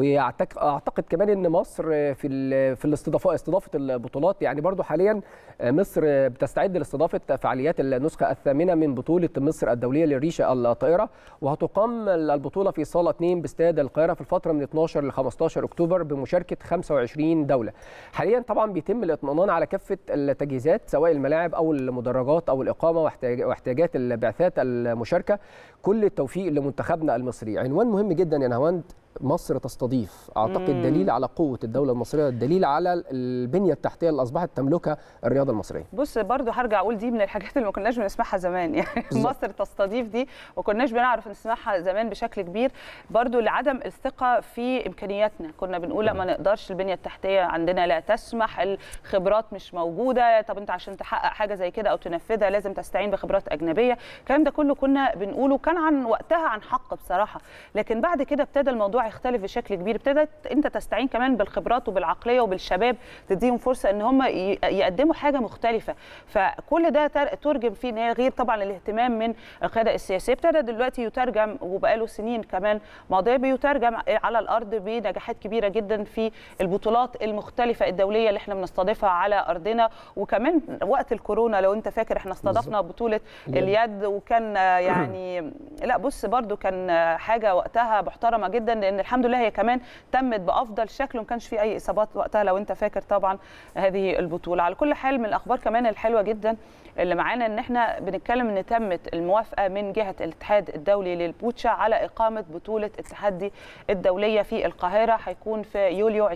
واعتقد كمان ان مصر في ال- في الاستضافه استضافه البطولات يعني برضو حاليا مصر بتستعد لاستضافه فعاليات النسخه الثامنه من بطوله مصر الدوليه للريشه الطائره وهتقام البطوله في صاله 2 باستاد القاهره في الفتره من 12 ل 15 اكتوبر بمشاركه 25 دوله حاليا طبعا بيتم الاطمئنان على كافه التجهيزات سواء الملاعب او المدرجات او الاقامه واحتياج- واحتياجات البعثات المشاركه كل التوفيق لمنتخبنا المصري عنوان مهم جدا يا نهاوند مصر تستضيف اعتقد مم. دليل على قوه الدوله المصريه دليل على البنيه التحتيه اللي اصبحت تملكها الرياضه المصريه بص برضو هرجع اقول دي من الحاجات اللي ما كناش بنسمعها زمان يعني بالظبط. مصر تستضيف دي ما كناش بنعرف نسمعها زمان بشكل كبير برضو لعدم الثقه في امكانياتنا كنا بنقول لا ما نقدرش البنيه التحتيه عندنا لا تسمح الخبرات مش موجوده طب انت عشان تحقق حاجه زي كده او تنفذها لازم تستعين بخبرات اجنبيه الكلام ده كله كنا بنقوله كان عن وقتها عن حق بصراحه لكن بعد كده ابتدى الموضوع يختلف بشكل كبير ابتدت انت تستعين كمان بالخبرات وبالعقليه وبالشباب تديهم فرصه ان هم ي- يقدموا حاجه مختلفه فكل ده تر- ترجم فيه ان هي غير طبعا الاهتمام من القياده السياسيه ابتدى دلوقتي يترجم وبقاله سنين كمان ماضيه بيترجم على الارض بنجاحات كبيره جدا في البطولات المختلفه الدوليه اللي احنا بنستضيفها على ارضنا وكمان وقت الكورونا لو انت فاكر احنا استضفنا بطوله اليد. اليد وكان آه، يعني لا بص برضو كان آه، حاجه وقتها محترمه جدا لان الحمد لله هي كمان تمت بافضل شكل وما كانش في اي اصابات وقتها لو انت فاكر طبعا هذه البطوله على كل حال من الاخبار كمان الحلوه جدا اللي معانا ان احنا بنتكلم ان تمت الموافقه من جهه الاتحاد الدولي للبوتشا على اقامه بطوله التحدي الدوليه في القاهره هيكون في يوليو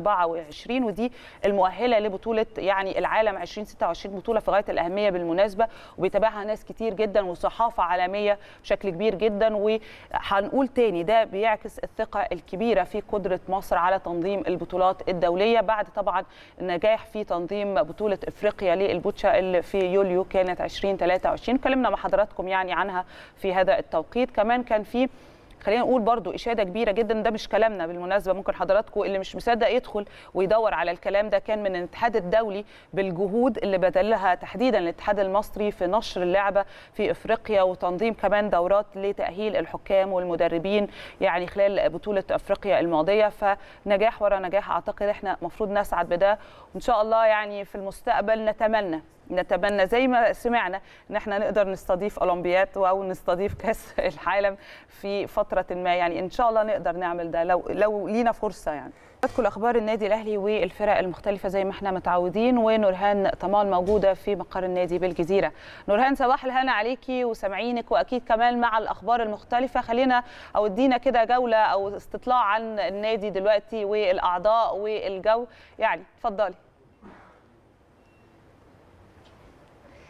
2024 ودي المؤهله لبطوله يعني العالم 2026 بطوله في غايه الاهميه بالمناسبه وبيتابعها ناس كتير جدا وصحافه عالميه بشكل كبير جدا وهنقول تاني ده بيعكس الثقه الكبيره في قدره مصر على تنظيم البطولات الدوليه بعد طبعا النجاح في تنظيم بطوله افريقيا للبوتشا اللي في يوليو كانت 2023 اتكلمنا مع حضراتكم يعني عنها في هذا التوقيت كمان كان في خلينا نقول برضو إشادة كبيرة جدا ده مش كلامنا بالمناسبة ممكن حضراتكم اللي مش مصدق يدخل ويدور على الكلام ده كان من الاتحاد الدولي بالجهود اللي بذلها تحديدا الاتحاد المصري في نشر اللعبة في إفريقيا وتنظيم كمان دورات لتأهيل الحكام والمدربين يعني خلال بطولة أفريقيا الماضية فنجاح ورا نجاح أعتقد احنا المفروض نسعد بده وإن شاء الله يعني في المستقبل نتمنى نتمنى زي ما سمعنا ان احنا نقدر نستضيف اولمبياد او نستضيف كاس العالم في فتره ما يعني ان شاء الله نقدر نعمل ده لو لو لينا فرصه يعني كل اخبار النادي الاهلي والفرق المختلفه زي ما احنا متعودين ونورهان طمان موجوده في مقر النادي بالجزيره نورهان صباح الهنا عليكي وسامعينك واكيد كمان مع الاخبار المختلفه خلينا او ادينا كده جوله او استطلاع عن النادي دلوقتي والاعضاء والجو يعني اتفضلي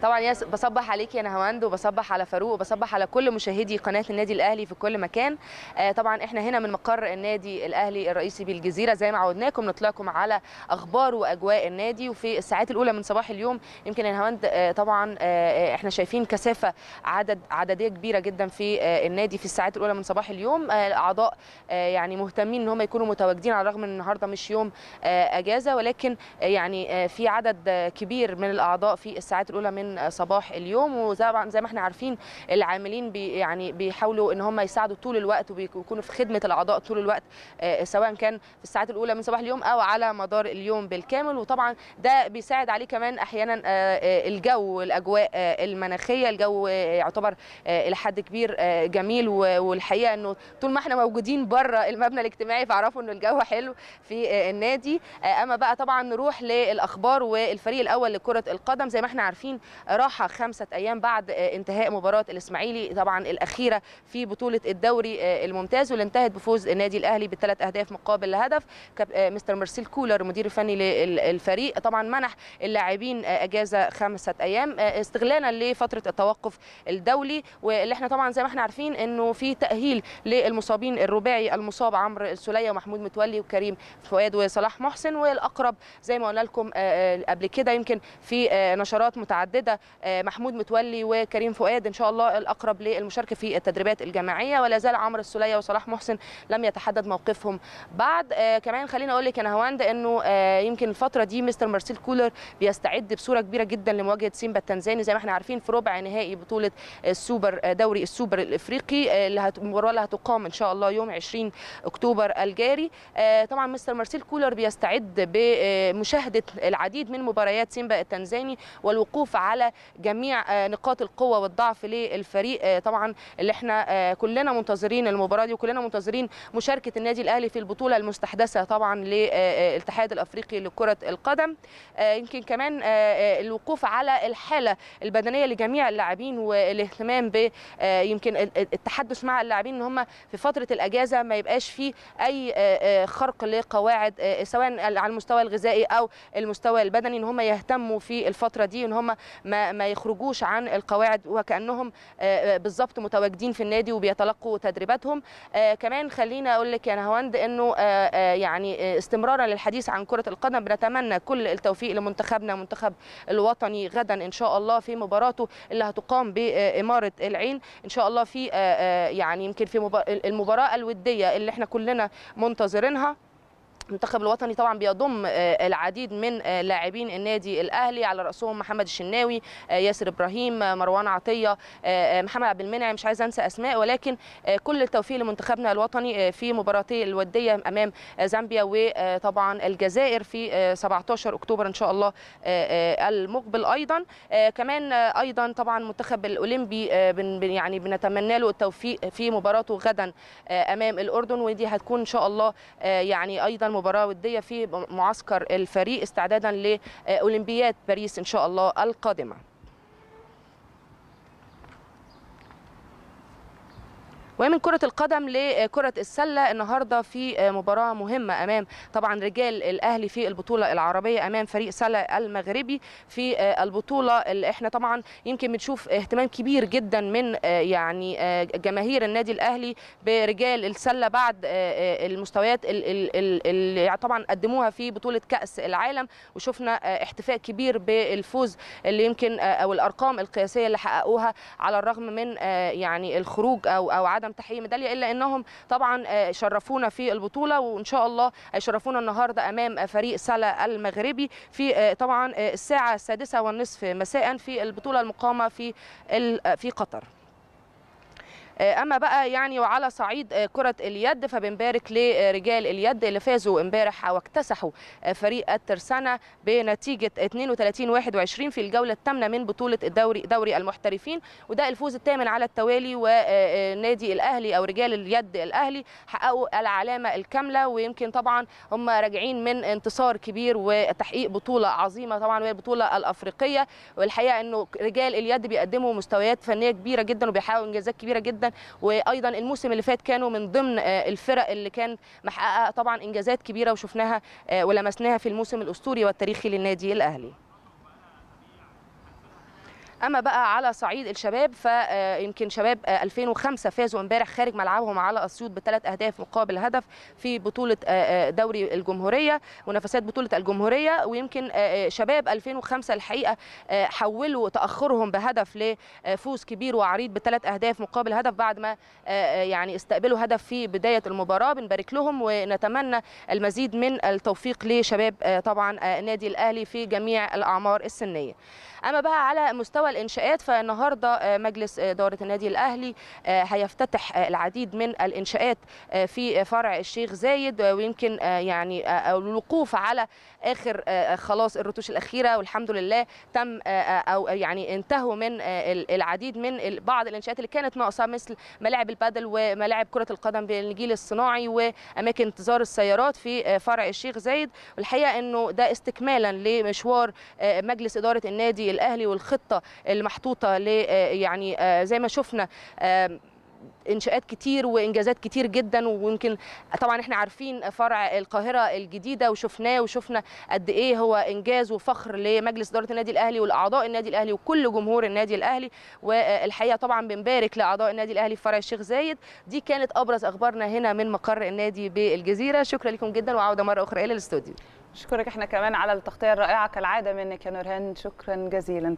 طبعا ياس بصبح عليك يا نهاوند وبصبح على فاروق وبصبح على كل مشاهدي قناه النادي الاهلي في كل مكان آه طبعا احنا هنا من مقر النادي الاهلي الرئيسي بالجزيره زي ما عودناكم نطلعكم على اخبار واجواء النادي وفي الساعات الاولى من صباح اليوم يمكن يا نهاوند آه طبعا آه احنا شايفين كثافه عدد عدديه كبيره جدا في آه النادي في الساعات الاولى من صباح اليوم آه الاعضاء آه يعني مهتمين ان هم يكونوا متواجدين على الرغم من النهارده مش يوم آه اجازه ولكن آه يعني آه في عدد آه كبير من الاعضاء في الساعات الاولى من آه صباح اليوم وطبعا زي ما احنا عارفين العاملين بي يعني بيحاولوا ان هم يساعدوا طول الوقت وبيكونوا في خدمه الاعضاء طول الوقت آه سواء كان في الساعات الاولى من صباح اليوم او على مدار اليوم بالكامل وطبعا ده بيساعد عليه كمان احيانا آه الجو الاجواء آه المناخيه الجو يعتبر الى حد كبير جميل والحقيقه انه طول ما احنا موجودين بره المبنى الاجتماعي فاعرفوا انه الجو حلو في النادي اما بقى طبعا نروح للاخبار والفريق الاول لكره القدم زي ما احنا عارفين راحه خمسه ايام بعد انتهاء مباراه الاسماعيلي طبعا الاخيره في بطوله الدوري الممتاز واللي انتهت بفوز النادي الاهلي بثلاث اهداف مقابل هدف مستر مارسيل كولر المدير الفني للفريق طبعا منح اللاعبين اجازه خمسه ايام استغلالا لفتره التوقف الدولي واللي احنا طبعا زي ما احنا عارفين انه في تاهيل للمصابين الرباعي المصاب عمرو السوليه ومحمود متولي وكريم فؤاد وصلاح محسن والاقرب زي ما قلنا لكم قبل كده يمكن في نشرات متعدده محمود متولي وكريم فؤاد ان شاء الله الاقرب للمشاركه في التدريبات الجماعيه ولا زال عمرو السوليه وصلاح محسن لم يتحدد موقفهم بعد كمان خليني اقول لك يا نهاوند انه يمكن الفتره دي مستر مارسيل كولر بيستعد بصوره كبيره جدا لمواجهه سيمبا التنزاني زي ما احنا عارفين في ربع نهائي بطوله السوبر دوري السوبر الافريقي اللي المباراه اللي هتقام ان شاء الله يوم 20 اكتوبر الجاري طبعا مستر مارسيل كولر بيستعد بمشاهده العديد من مباريات سيمبا التنزاني والوقوف على جميع نقاط القوه والضعف للفريق طبعا اللي احنا كلنا منتظرين المباراه دي وكلنا منتظرين مشاركه النادي الاهلي في البطوله المستحدثه طبعا للاتحاد الافريقي لكره القدم يمكن كمان الوقوف على الحاله البدنيه لجميع اللاعبين والاهتمام ب يمكن التحدث مع اللاعبين ان هم في فتره الاجازه ما يبقاش في اي خرق لقواعد سواء على المستوى الغذائي او المستوى البدني ان هم يهتموا في الفتره دي ان هم ما, ما يخرجوش عن القواعد وكانهم بالظبط متواجدين في النادي وبيتلقوا تدريباتهم كمان خلينا اقول لك يا نهاوند انه يعني استمرارا للحديث عن كره القدم بنتمنى كل التوفيق لمنتخبنا منتخب الوطني غدا ان شاء الله في مباراته اللي هتقام باماره العين ان شاء الله في يعني يمكن في المباراه الوديه اللي احنا كلنا منتظرينها المنتخب الوطني طبعا بيضم العديد من لاعبين النادي الاهلي على راسهم محمد الشناوي ياسر ابراهيم مروان عطيه محمد عبد المنعم مش عايزه انسى اسماء ولكن كل التوفيق لمنتخبنا الوطني في مباراتي الوديه امام زامبيا وطبعا الجزائر في 17 اكتوبر ان شاء الله المقبل ايضا كمان ايضا طبعا المنتخب الاولمبي يعني بنتمنى له التوفيق في مباراته غدا امام الاردن ودي هتكون ان شاء الله يعني ايضا مباراه وديه في معسكر الفريق استعدادا لاولمبياد باريس ان شاء الله القادمه ومن كرة القدم لكرة السلة النهاردة في مباراة مهمة أمام طبعا رجال الأهلي في البطولة العربية أمام فريق سلة المغربي في البطولة اللي احنا طبعا يمكن بنشوف اهتمام كبير جدا من يعني جماهير النادي الأهلي برجال السلة بعد المستويات اللي طبعا قدموها في بطولة كأس العالم وشفنا احتفاء كبير بالفوز اللي يمكن أو الأرقام القياسية اللي حققوها على الرغم من يعني الخروج أو أو عدم تحقيق ميداليه الا انهم طبعا شرفونا في البطوله وان شاء الله هيشرفونا النهارده امام فريق سلا المغربي في طبعا الساعه السادسه والنصف مساء في البطوله المقامه في في قطر اما بقى يعني وعلى صعيد كره اليد فبنبارك لرجال اليد اللي فازوا امبارح واكتسحوا فريق الترسانه بنتيجه 32 21 في الجوله الثامنه من بطوله الدوري دوري المحترفين وده الفوز الثامن على التوالي ونادي الاهلي او رجال اليد الاهلي حققوا العلامه الكامله ويمكن طبعا هم راجعين من انتصار كبير وتحقيق بطوله عظيمه طبعا وهي البطوله الافريقيه والحقيقه انه رجال اليد بيقدموا مستويات فنيه كبيره جدا وبيحققوا انجازات كبيره جدا وايضا الموسم اللي فات كانوا من ضمن الفرق اللي كان محققه طبعا انجازات كبيره وشفناها ولمسناها في الموسم الاسطوري والتاريخي للنادي الاهلي اما بقى على صعيد الشباب فيمكن شباب 2005 فازوا امبارح خارج ملعبهم على اسيوط بثلاث اهداف مقابل هدف في بطوله دوري الجمهوريه منافسات بطوله الجمهوريه ويمكن شباب 2005 الحقيقه حولوا تاخرهم بهدف لفوز كبير وعريض بثلاث اهداف مقابل هدف بعد ما يعني استقبلوا هدف في بدايه المباراه بنبارك لهم ونتمنى المزيد من التوفيق لشباب طبعا النادي الاهلي في جميع الاعمار السنيه اما بقى على مستوى الانشاءات فالنهارده مجلس اداره النادي الاهلي هيفتتح العديد من الانشاءات في فرع الشيخ زايد ويمكن يعني الوقوف على اخر خلاص الرتوش الاخيره والحمد لله تم او يعني انتهوا من العديد من بعض الانشاءات اللي كانت ناقصه مثل ملاعب البادل وملاعب كره القدم بالنجيل الصناعي واماكن انتظار السيارات في فرع الشيخ زايد والحقيقه انه ده استكمالا لمشوار مجلس اداره النادي الاهلي والخطه المحطوطه ل يعني زي ما شفنا انشاءات كتير وانجازات كتير جدا ويمكن طبعا احنا عارفين فرع القاهره الجديده وشفناه وشفنا قد ايه هو انجاز وفخر لمجلس اداره النادي الاهلي ولاعضاء النادي الاهلي وكل جمهور النادي الاهلي والحقيقه طبعا بنبارك لاعضاء النادي الاهلي في فرع الشيخ زايد دي كانت ابرز اخبارنا هنا من مقر النادي بالجزيره شكرا لكم جدا وعوده مره اخرى الى الاستوديو اشكرك احنا كمان على التغطيه الرائعه كالعاده منك يا نورهان شكرا جزيلا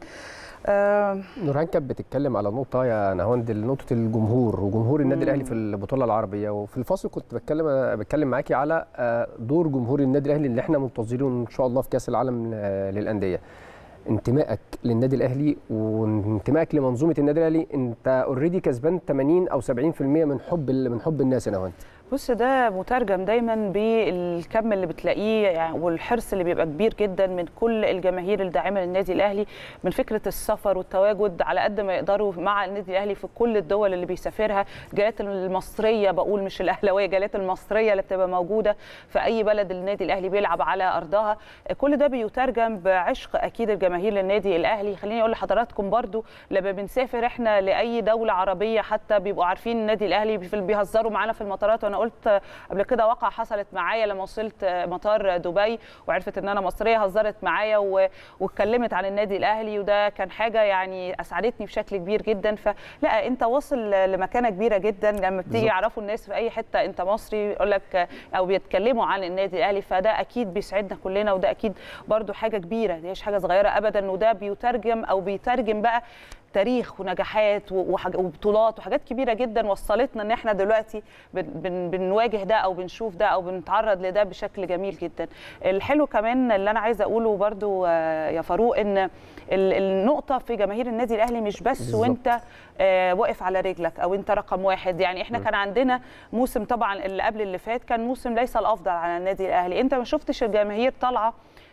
آه نورهان كانت بتتكلم على نقطه يا نهاوند نقطه الجمهور وجمهور النادي الاهلي في البطوله العربيه وفي الفاصل كنت بتكلم بتكلم معاكي على دور جمهور النادي الاهلي اللي احنا منتظرينه ان شاء الله في كاس العالم للانديه انتمائك للنادي الاهلي وانتمائك لمنظومه النادي الاهلي انت اوريدي كسبان 80 او 70% من حب من حب الناس يا نهاوند بص ده مترجم دايما بالكم اللي بتلاقيه يعني والحرص اللي بيبقى كبير جدا من كل الجماهير الداعمه للنادي الاهلي من فكره السفر والتواجد على قد ما يقدروا مع النادي الاهلي في كل الدول اللي بيسافرها الجاليات المصريه بقول مش الاهلاويه الجاليات المصريه اللي بتبقى موجوده في اي بلد النادي الاهلي بيلعب على ارضها كل ده بيترجم بعشق اكيد الجماهير للنادي الاهلي خليني اقول لحضراتكم برضو لما بنسافر احنا لاي دوله عربيه حتى بيبقوا عارفين النادي الاهلي بيهزروا معانا في المطارات وانا قلت قبل كده واقعه حصلت معايا لما وصلت مطار دبي وعرفت ان انا مصريه هزرت معايا واتكلمت عن النادي الاهلي وده كان حاجه يعني اسعدتني بشكل كبير جدا فلا انت واصل لمكانه كبيره جدا لما بتيجي يعرفوا الناس في اي حته انت مصري يقول لك او بيتكلموا عن النادي الاهلي فده اكيد بيسعدنا كلنا وده اكيد برده حاجه كبيره دي مش حاجه صغيره ابدا وده بيترجم او بيترجم بقى تاريخ ونجاحات وبطولات وحاجات كبيره جدا وصلتنا ان احنا دلوقتي بن بنواجه ده او بنشوف ده او بنتعرض لده بشكل جميل جدا الحلو كمان اللي انا عايزه اقوله برضو يا فاروق ان النقطه في جماهير النادي الاهلي مش بس بالزبط. وانت واقف على رجلك او انت رقم واحد يعني احنا م. كان عندنا موسم طبعا اللي قبل اللي فات كان موسم ليس الافضل على النادي الاهلي انت ما شفتش الجماهير طالعه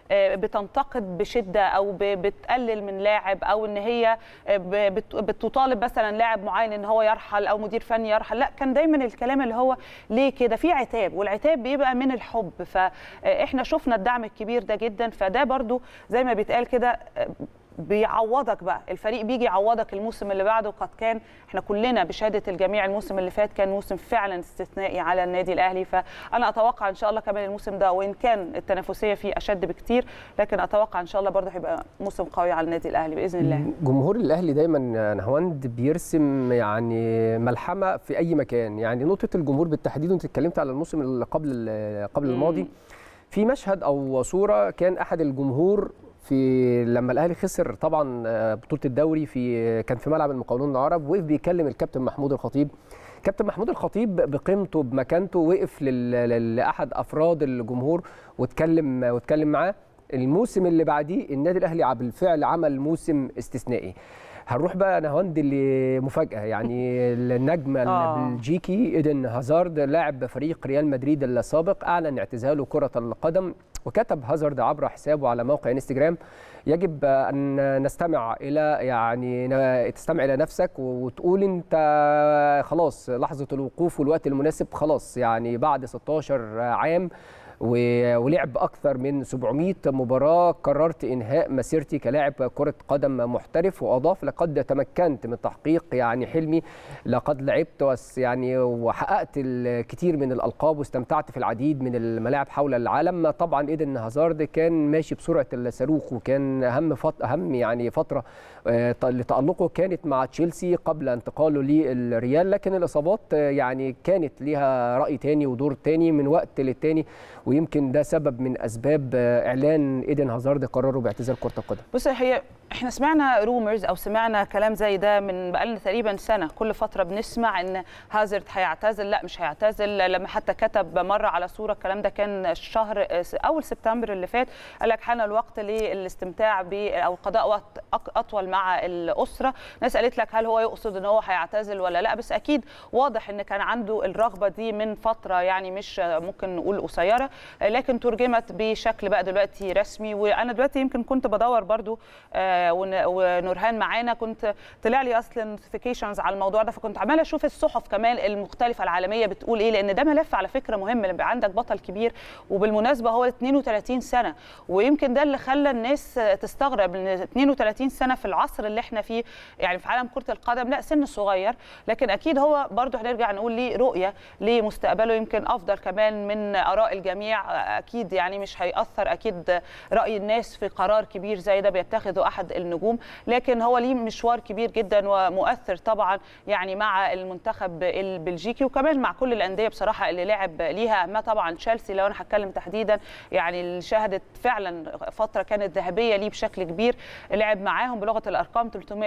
بتنتقد بشده او بتقلل من لاعب او ان هي بتطالب مثلا لاعب معين ان هو يرحل او مدير فني يرحل لا كان دايما الكلام اللي هو ليه كده في عتاب والعتاب بيبقى من الحب فاحنا شفنا الدعم الكبير ده جدا فده برضو زي ما بيتقال كده بيعوضك بقى الفريق بيجي يعوضك الموسم اللي بعده قد كان احنا كلنا بشهاده الجميع الموسم اللي فات كان موسم فعلا استثنائي على النادي الاهلي فانا اتوقع ان شاء الله كمان الموسم ده وان كان التنافسيه فيه اشد بكتير لكن اتوقع ان شاء الله برضه هيبقى موسم قوي على النادي الاهلي باذن الله جمهور الاهلي دايما نهواند بيرسم يعني ملحمه في اي مكان يعني نقطه الجمهور بالتحديد وانت اتكلمت على الموسم اللي قبل قبل الماضي في مشهد او صوره كان احد الجمهور في لما الاهلي خسر طبعا بطوله الدوري في كان في ملعب المقاولون العرب وقف بيكلم الكابتن محمود الخطيب كابتن محمود الخطيب بقيمته بمكانته وقف لاحد افراد الجمهور واتكلم واتكلم معاه الموسم اللي بعديه النادي الاهلي بالفعل عمل موسم استثنائي هنروح بقى نهاوند لمفاجاه يعني النجم البلجيكي ايدن هازارد لاعب فريق ريال مدريد السابق اعلن اعتزاله كره القدم وكتب هازارد عبر حسابه على موقع انستجرام يجب ان نستمع الى يعني تستمع الى نفسك وتقول انت خلاص لحظه الوقوف والوقت المناسب خلاص يعني بعد 16 عام ولعب اكثر من 700 مباراه قررت انهاء مسيرتي كلاعب كره قدم محترف واضاف لقد تمكنت من تحقيق يعني حلمي لقد لعبت يعني وحققت الكثير من الالقاب واستمتعت في العديد من الملاعب حول العالم طبعا ايدن هازارد كان ماشي بسرعه الصاروخ وكان اهم فط... اهم يعني فتره آه، ط- لتألقه كانت مع تشيلسي قبل انتقاله للريال لكن الإصابات آه، يعني كانت ليها رأي تاني ودور تاني من وقت للتاني ويمكن ده سبب من أسباب آه، إعلان إيدن هازارد قراره باعتزال كرة القدم بص هي احنا سمعنا رومرز او سمعنا كلام زي ده من بقالنا تقريبا سنه كل فتره بنسمع ان هازارد هيعتزل لا مش هيعتزل لما حتى كتب مره على صوره الكلام ده كان الشهر اول سبتمبر اللي فات قال لك حان الوقت للاستمتاع ب او قضاء وقت أك- اطول مع الاسره ناس قالت لك هل هو يقصد ان هو هيعتزل ولا لا بس اكيد واضح ان كان عنده الرغبه دي من فتره يعني مش ممكن نقول قصيره لكن ترجمت بشكل بقى دلوقتي رسمي وانا دلوقتي يمكن كنت بدور برضو آه، ون- ونورهان معانا كنت طلع لي اصلا نوتيفيكيشنز على الموضوع ده فكنت عماله اشوف الصحف كمان المختلفه العالميه بتقول ايه لان ده ملف على فكره مهم لما يبقى عندك بطل كبير وبالمناسبه هو 32 سنه ويمكن ده اللي خلى الناس تستغرب ان 32 سنه في العصر اللي احنا فيه يعني في عالم كره القدم لا سن صغير لكن اكيد هو برضو هنرجع نقول ليه رؤيه لمستقبله يمكن افضل كمان من اراء الجميع اكيد يعني مش هياثر اكيد راي الناس في قرار كبير زي ده بيتخذه احد النجوم لكن هو ليه مشوار كبير جدا ومؤثر طبعا يعني مع المنتخب البلجيكي وكمان مع كل الانديه بصراحه اللي لعب ليها ما طبعا تشيلسي لو انا هتكلم تحديدا يعني اللي شهدت فعلا فتره كانت ذهبيه ليه بشكل كبير لعب معاهم بلغه الارقام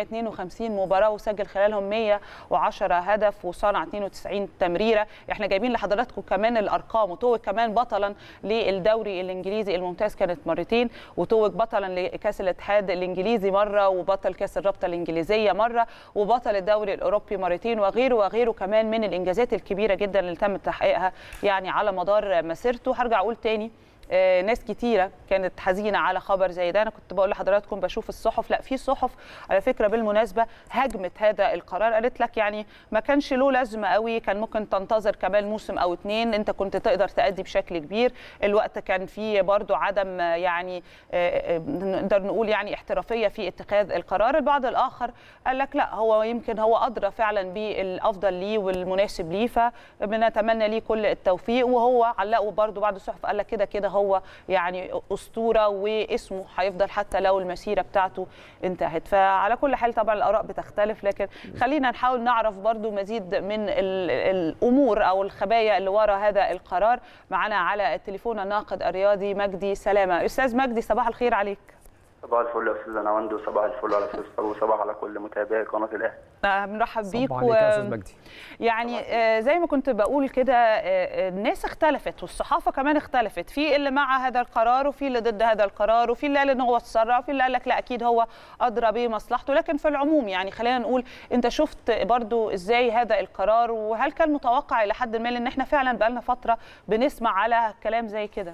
352 مباراه وسجل خلالهم 110 هدف وصنع 92 تمريره احنا جايبين لحضراتكم كمان الارقام وتوج كمان بطلا للدوري الانجليزي الممتاز كانت مرتين وتوج بطلا لكاس الاتحاد الانجليزي مره وبطل كاس الرابطه الانجليزيه مره وبطل الدوري الاوروبي مرتين وغيره وغيره كمان من الانجازات الكبيره جدا اللي تم تحقيقها يعني على مدار مسيرته هرجع اقول تاني آه، ناس كتيرة كانت حزينة على خبر زي ده أنا كنت بقول لحضراتكم بشوف الصحف لا في صحف على فكرة بالمناسبة هاجمت هذا القرار قالت لك يعني ما كانش له لازمة قوي كان ممكن تنتظر كمان موسم أو اتنين أنت كنت تقدر تأدي بشكل كبير الوقت كان فيه برضو عدم آه، يعني آه، آه، نقدر نقول يعني احترافية في اتخاذ القرار البعض الآخر قال لك لا هو يمكن هو أدرى فعلا بالأفضل ليه والمناسب ليه فبنتمنى ليه كل التوفيق وهو علقوا برضو بعض الصحف قال لك كده كده هو يعني اسطوره واسمه هيفضل حتى لو المسيره بتاعته انتهت فعلى كل حال طبعا الاراء بتختلف لكن خلينا نحاول نعرف برضو مزيد من ال- الامور او الخبايا اللي وراء هذا القرار معنا على التليفون الناقد الرياضي مجدي سلامه استاذ مجدي صباح الخير عليك صباح الفل يا استاذ نواند وصباح الفل على فيصل وصباح على كل متابعي قناه الاهلي آه، بنرحب بيك صباح عليك يا استاذ مجدي يعني آه، زي ما كنت بقول كده آه، آه، الناس اختلفت والصحافه كمان اختلفت في اللي مع هذا القرار وفي اللي ضد هذا القرار وفي اللي قال ان هو اتسرع وفي اللي قال لك لا اكيد هو ادرى بمصلحته لكن في العموم يعني خلينا نقول انت شفت برضو ازاي هذا القرار وهل كان متوقع الى حد ما لان احنا فعلا بقالنا فتره بنسمع على كلام زي كده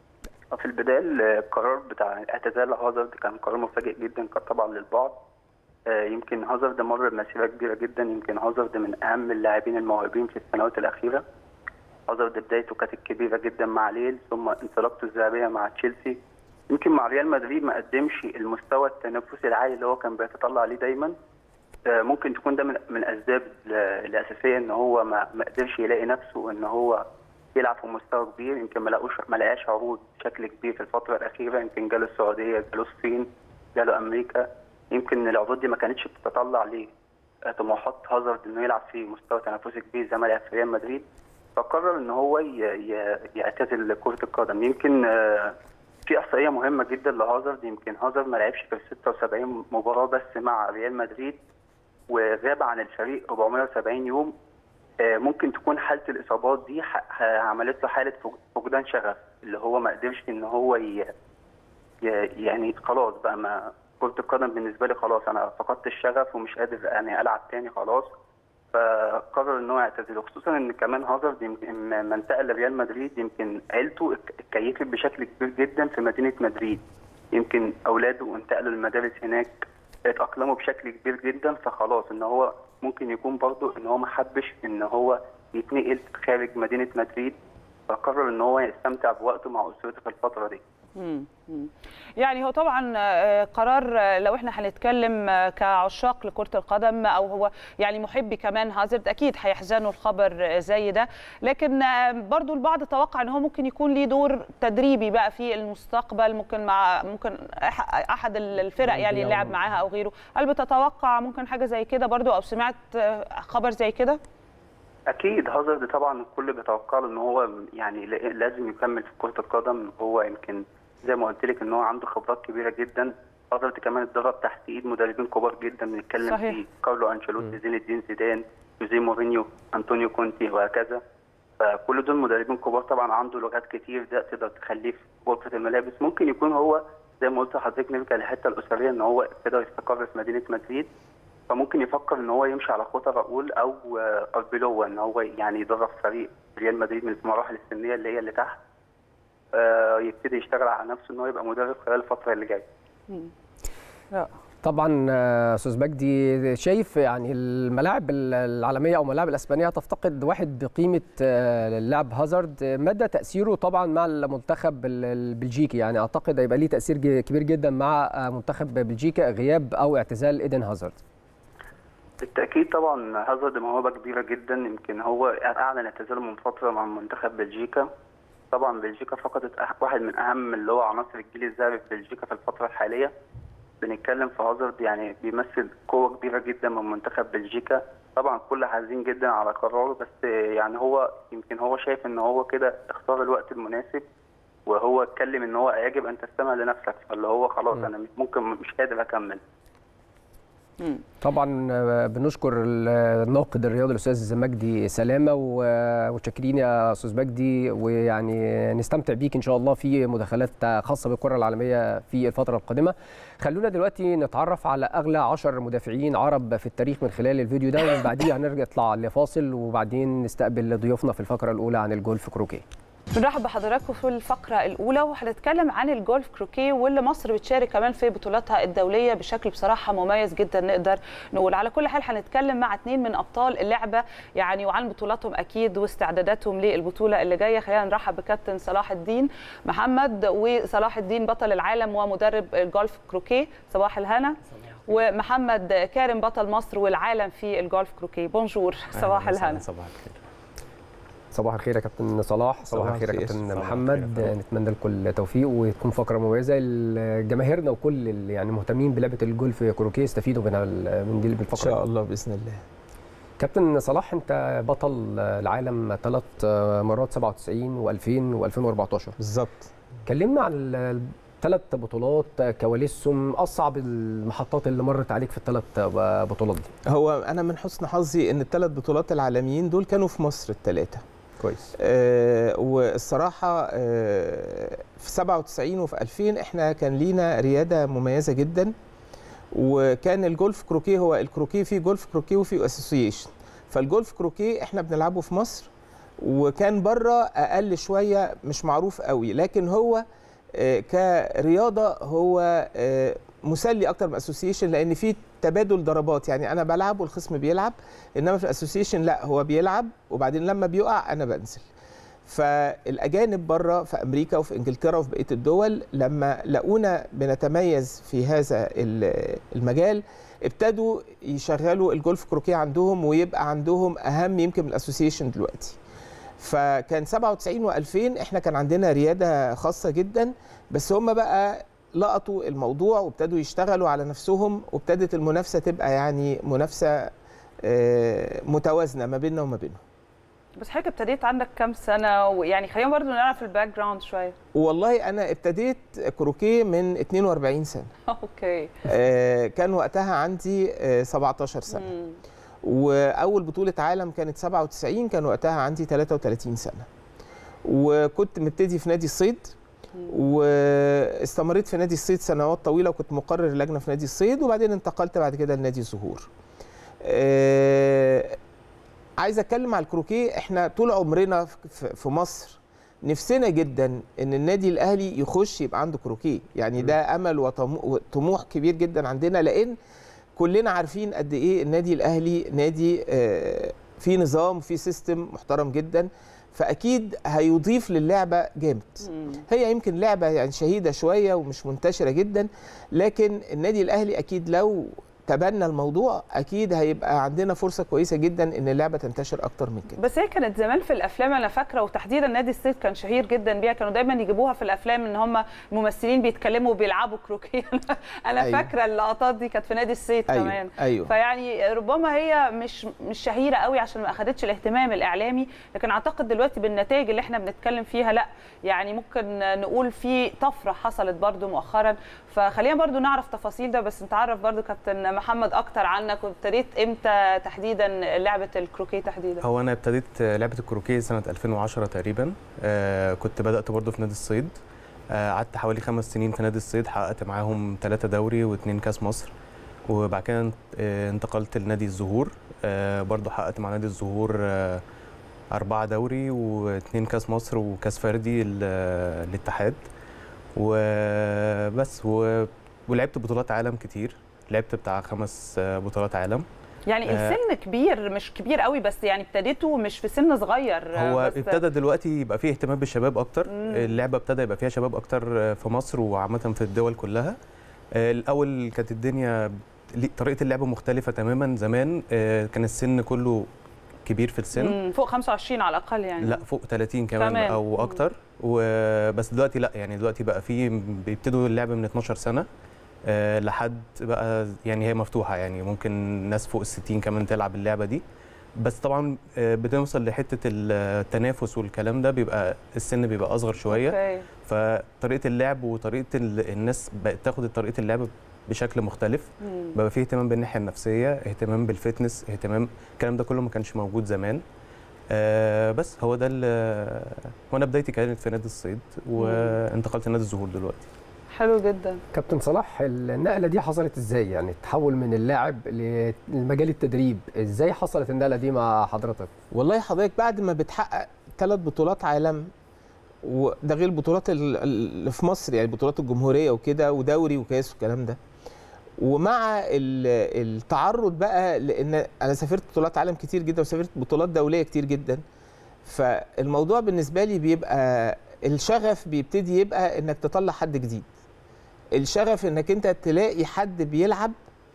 في البدايه القرار بتاع اعتزال هازارد كان قرار مفاجئ جدا كان طبعا للبعض آه، يمكن هازارد مر بمسيره كبيره جدا يمكن هازارد من اهم اللاعبين الموهوبين في السنوات الاخيره هازارد بدايته كانت كبيره جدا مع ليل ثم انطلاقته الذهبيه مع تشيلسي يمكن مع ريال مدريد ما قدمش المستوى التنافسي العالي اللي هو كان بيتطلع عليه دايما آه، ممكن تكون ده من من الاسباب ال- الاساسيه ان هو ما ما قدرش يلاقي نفسه ان هو يلعب في مستوى كبير يمكن ما لاقوش ما لقاش عروض بشكل كبير في الفتره الاخيره يمكن جاله السعوديه جاله الصين جاله امريكا يمكن العروض دي ما كانتش بتتطلع ليه آه، طموحات هازارد انه يلعب في مستوى تنافسي كبير زي ما لعب في ريال مدريد فقرر ان هو ي- ي- يعتزل كره القدم يمكن آه، في احصائيه مهمه جدا لهازارد يمكن هازارد ما لعبش غير 76 مباراه بس مع ريال مدريد وغاب عن الفريق 470 يوم آه، ممكن تكون حاله الاصابات دي ح- ح- عملت له حاله فق- فقدان شغف اللي هو ما قدرش ان هو ي... ي... يعني خلاص بقى ما كره القدم بالنسبه لي خلاص انا فقدت الشغف ومش قادر يعني العب تاني خلاص فقرر ان هو يعتزل وخصوصا ان كمان هازارد يمكن لما انتقل لريال مدريد يمكن عيلته اتك- اتكيفت بشكل كبير جدا في مدينه مدريد يمكن اولاده انتقلوا المدارس هناك اتاقلموا بشكل كبير جدا فخلاص ان هو ممكن يكون برضه ان هو ما حبش ان هو يتنقل خارج مدينه مدريد فقرر ان هو يستمتع بوقته مع اسرته في الفتره دي مم. مم. يعني هو طبعا آه، قرار آه، لو احنا هنتكلم آه، كعشاق لكرة القدم او هو يعني محبي كمان هازارد اكيد هيحزنوا الخبر آه، زي ده لكن آه، برضو البعض توقع ان هو ممكن يكون ليه دور تدريبي بقى في المستقبل ممكن مع ممكن أح- احد الفرق يعني اللي لعب معاها او غيره هل بتتوقع ممكن حاجة زي كده برضو او سمعت آه، خبر زي كده؟ اكيد هازارد طبعا الكل بيتوقع له ان هو يعني لا- لازم يكمل في كره القدم هو يمكن زي ما قلت لك ان هو عنده خبرات كبيره جدا هازارد كمان اتدرب تحت ايد مدربين كبار جدا بنتكلم صحيح. فيه كارلو انشيلوتي زين الدين زيدان جوزيه مورينيو انطونيو كونتي وهكذا فكل دول مدربين كبار طبعا عنده لغات كتير ده تقدر تخليه في غرفه الملابس ممكن يكون هو زي ما قلت لحضرتك نرجع للحته الاسريه ان هو ابتدى يستقر في مدينه مدريد فممكن يفكر ان هو يمشي على خطى راؤول او آه، اربيلوا ان هو يعني يدرب فريق ريال مدريد من المراحل السنيه اللي هي اللي تحت آه، يبتدي يشتغل على نفسه ان هو يبقى مدرب خلال الفتره اللي جايه لا. طبعا آه، استاذ مجدي شايف يعني الملاعب العالميه او الملاعب الاسبانيه تفتقد واحد قيمه آه، اللاعب هازارد مدى تاثيره طبعا مع المنتخب ال- البلجيكي يعني اعتقد هيبقى ليه تاثير ج- كبير جدا مع آه، منتخب بلجيكا غياب او اعتزال ايدن هازارد بالتاكيد طبعا هازارد موهبه كبيره جدا يمكن هو اعلن اعتزاله من فتره مع منتخب بلجيكا طبعا بلجيكا فقدت أح- واحد من اهم اللي هو عناصر الجيل الذهبي في بلجيكا في الفتره الحاليه بنتكلم في هازارد يعني بيمثل قوه كبيره جدا من منتخب بلجيكا طبعا كل حزين جدا على قراره بس يعني هو يمكن هو شايف ان هو كده اختار الوقت المناسب وهو اتكلم ان هو يجب ان تستمع لنفسك فاللي هو خلاص انا مش- ممكن مش قادر اكمل مم. طبعا آه، بنشكر الناقد الرياضي الاستاذ مجدي سلامه و- ومتشكرين يا استاذ مجدي ويعني نستمتع بيك ان شاء الله في مداخلات خاصه بالكره العالميه في الفتره القادمه خلونا دلوقتي نتعرف على اغلى 10 مدافعين عرب في التاريخ من خلال الفيديو ده ومن بعديه هنرجع نطلع لفاصل وبعدين نستقبل ضيوفنا في الفقره الاولى عن الجولف كروكيه بنرحب بحضراتكم في الفقرة الأولى وهنتكلم عن الجولف كروكيه واللي مصر بتشارك كمان في بطولاتها الدولية بشكل بصراحة مميز جدا نقدر نقول على كل حال هنتكلم مع اثنين من أبطال اللعبة يعني وعن بطولاتهم أكيد واستعداداتهم للبطولة اللي جاية خلينا نرحب بكابتن صلاح الدين محمد وصلاح الدين بطل العالم ومدرب الجولف كروكيه صباح الهنا ومحمد كارم بطل مصر والعالم في الجولف كروكيه بونجور صباح الهنا صباح الخير صباح الخير يا كابتن صلاح صباح الخير يا الخير. كابتن صباح محمد الخير. نتمنى لكم التوفيق وتكون فقره مميزه لجماهيرنا وكل اللي يعني مهتمين بلعبه الجولف كروكيه يستفيدوا من ال- من دي ان بالفقره شاء الله باذن الله كابتن صلاح انت بطل العالم ثلاث مرات 97 و2000 و2014 بالظبط كلمنا عن الثلاث بطولات كواليسهم اصعب المحطات اللي مرت عليك في الثلاث بطولات دي هو انا من حسن حظي ان الثلاث بطولات العالميين دول كانوا في مصر الثلاثه كويس آه والصراحه آه في 97 وفي 2000 احنا كان لينا رياده مميزه جدا وكان الجولف كروكيه هو الكروكيه فيه جولف كروكيه وفيه اسوسيشن فالجولف كروكيه احنا بنلعبه في مصر وكان بره اقل شويه مش معروف قوي لكن هو آه، كرياضه هو آه، مسلي اكتر من اسوسيشن لان في تبادل ضربات يعني انا بلعب والخصم بيلعب انما في الاسوسيشن لا هو بيلعب وبعدين لما بيقع انا بنزل فالاجانب بره في امريكا وفي انجلترا وفي بقيه الدول لما لقونا بنتميز في هذا ال- المجال ابتدوا يشغلوا الجولف كروكيه عندهم ويبقى عندهم اهم يمكن من الاسوسيشن دلوقتي فكان 97 و2000 احنا كان عندنا رياده خاصه جدا بس هم بقى لقطوا الموضوع وابتدوا يشتغلوا على نفسهم وابتدت المنافسه تبقى يعني منافسه آه، متوازنه ما بيننا وما بينهم بس حضرتك ابتديت عندك كام سنة ويعني خلينا برضو نعرف الباك جراوند شوية والله انا ابتديت كروكيه من 42 سنه اوكي آه، كان وقتها عندي آه، 17 سنه مم. واول بطوله عالم كانت 97 كان وقتها عندي 33 سنه وكنت مبتدي في نادي الصيد واستمريت في نادي الصيد سنوات طويله وكنت مقرر لجنه في نادي الصيد وبعدين انتقلت بعد كده لنادي الزهور آه، عايز اتكلم على الكروكيه احنا طول عمرنا في في مصر نفسنا جدا ان النادي الاهلي يخش يبقى عنده كروكيه يعني ده امل وطمو- وطموح كبير جدا عندنا لان كلنا عارفين قد ايه النادي الاهلي نادي آه، فيه نظام فيه سيستم محترم جدا فاكيد هيضيف للعبه جامد هي يمكن لعبه يعني شهيده شويه ومش منتشره جدا لكن النادي الاهلي اكيد لو تبنى الموضوع اكيد هيبقى عندنا فرصه كويسه جدا ان اللعبه تنتشر اكتر من كده بس هي كانت زمان في الافلام انا فاكره وتحديدا نادي الصيد كان شهير جدا بيها كانوا دايما يجيبوها في الافلام ان هم الممثلين بيتكلموا وبيلعبوا كروكيه انا أيوة. فاكره اللقطات دي كانت في نادي الصيد أيوة، كمان أيوة. فيعني ربما هي مش مش شهيره قوي عشان ما اخذتش الاهتمام الاعلامي لكن اعتقد دلوقتي بالنتائج اللي احنا بنتكلم فيها لا يعني ممكن نقول في طفره حصلت برضو مؤخرا فخلينا برضو نعرف تفاصيل ده بس نتعرف برضو كابتن محمد اكتر عنك وابتديت امتى تحديدا لعبه الكروكيه تحديدا هو انا ابتديت لعبه الكروكيه سنه 2010 تقريبا آه كنت بدات برضه في نادي الصيد آه، قعدت حوالي خمس سنين في نادي الصيد حققت معاهم ثلاثة دوري واثنين كاس مصر وبعد كده انت- آه، انتقلت لنادي الزهور آه، برضه حققت مع نادي الزهور آه، أربعة دوري واثنين كاس مصر وكاس فردي ال- آه، الاتحاد وبس و- ولعبت بطولات عالم كتير لعبت بتاع خمس آه، بطولات عالم يعني آه. السن كبير مش كبير قوي بس يعني ابتديته مش في سن صغير هو بس ابتدى دلوقتي يبقى فيه اهتمام بالشباب اكتر مم. اللعبه ابتدى يبقى فيها شباب اكتر في مصر وعامه في الدول كلها آه، الاول كانت الدنيا لي- طريقه اللعب مختلفه تماما زمان آه، كان السن كله كبير في السن مم، فوق 25 على الاقل يعني لا فوق 30 كمان كمان. او اكتر وبس دلوقتي لا يعني دلوقتي بقى في بيبتدوا اللعب من 12 سنه آه، لحد بقى يعني هي مفتوحه يعني ممكن ناس فوق ال 60 كمان تلعب اللعبه دي بس طبعا آه، بنوصل لحته التنافس والكلام ده بيبقى السن بيبقى اصغر شويه أوكي. فطريقه اللعب وطريقه ال- الناس بقت تاخد طريقه اللعب بشكل مختلف مم. بقى فيه اهتمام بالناحيه النفسيه اهتمام بالفتنس اهتمام الكلام ده كله ما كانش موجود زمان آه بس هو ده ال- وانا بدايتي كانت في نادي الصيد وانتقلت لنادي الزهور دلوقتي حلو جدا كابتن صلاح النقله دي حصلت ازاي يعني تحول من اللاعب لمجال التدريب ازاي حصلت النقله دي مع حضرتك والله حضرتك بعد ما بتحقق ثلاث بطولات عالم وده غير البطولات ال- اللي في مصر يعني بطولات الجمهوريه وكده ودوري وكاس والكلام ده ومع ال- التعرض بقى لان انا سافرت بطولات عالم كتير جدا وسافرت بطولات دوليه كتير جدا فالموضوع بالنسبه لي بيبقى الشغف بيبتدي يبقى انك تطلع حد جديد الشغف انك انت تلاقي حد بيلعب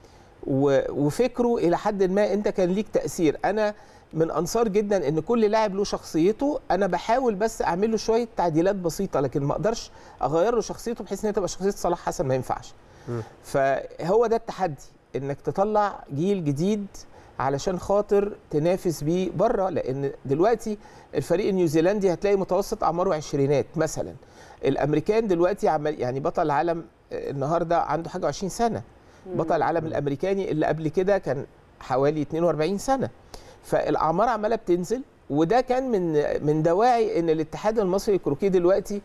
و- وفكره الى حد ما انت كان ليك تاثير انا من انصار جدا ان كل لاعب له شخصيته انا بحاول بس اعمل له شويه تعديلات بسيطه لكن ما اقدرش اغير له شخصيته بحيث ان هي تبقى شخصيه صلاح حسن ما ينفعش مم. فهو ده التحدي انك تطلع جيل جديد علشان خاطر تنافس بيه بره لان دلوقتي الفريق النيوزيلندي هتلاقي متوسط اعماره عشرينات مثلا الامريكان دلوقتي عمل يعني بطل العالم آه، النهارده عنده حاجه 20 سنه بطل العالم الامريكاني اللي قبل كده كان حوالي 42 سنه فالاعمار عماله بتنزل وده كان من من دواعي ان الاتحاد المصري للكروكيه دلوقتي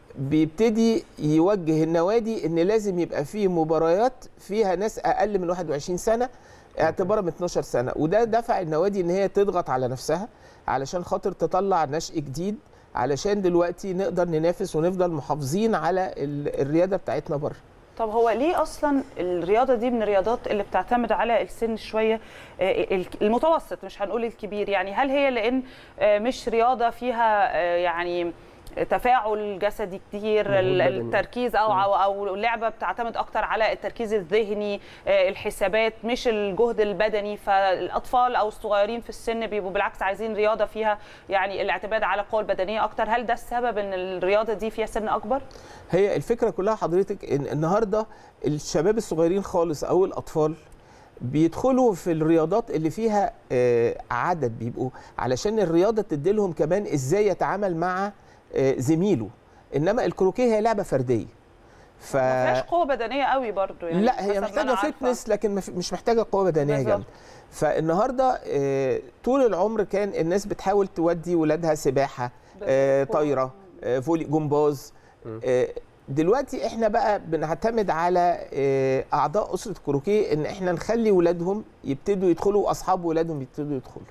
بيبتدي يوجه النوادي ان لازم يبقى فيه مباريات فيها ناس اقل من 21 سنه اعتبارا من 12 سنه وده دفع النوادي ان هي تضغط على نفسها علشان خاطر تطلع نشء جديد علشان دلوقتي نقدر ننافس ونفضل محافظين على ال- الرياده بتاعتنا بره طب هو ليه اصلا الرياضه دي من الرياضات اللي بتعتمد على السن شويه آه، ال- المتوسط مش هنقول الكبير يعني هل هي لان آه، مش رياضه فيها آه، يعني تفاعل جسدي كتير مجهود ال- بدني. التركيز او او او لعبه بتعتمد اكتر على التركيز الذهني آه، الحسابات مش الجهد البدني فالاطفال او الصغيرين في السن بيبقوا بالعكس عايزين رياضه فيها يعني الاعتماد على القوه البدنيه اكتر هل ده السبب ان الرياضه دي فيها سن اكبر هي الفكره كلها حضرتك ان النهارده الشباب الصغيرين خالص او الاطفال بيدخلوا في الرياضات اللي فيها آه، عدد بيبقوا علشان الرياضه تدي لهم كمان ازاي يتعامل مع آه، زميله انما الكروكيه هي لعبه فرديه ف ما فيهاش قوه بدنيه قوي برضو يعني لا هي حسب ما محتاجه أنا عارفة. فتنس لكن مف- مش محتاجه قوه بدنيه بالظبط. جامده فالنهارده آه، طول العمر كان الناس بتحاول تودي ولادها سباحه آه، بالظبط. طايره آه، فولي جمباز آه، دلوقتي احنا بقى بنعتمد على آه، اعضاء اسره كروكيه ان احنا نخلي ولادهم يبتدوا يدخلوا واصحاب ولادهم يبتدوا يدخلوا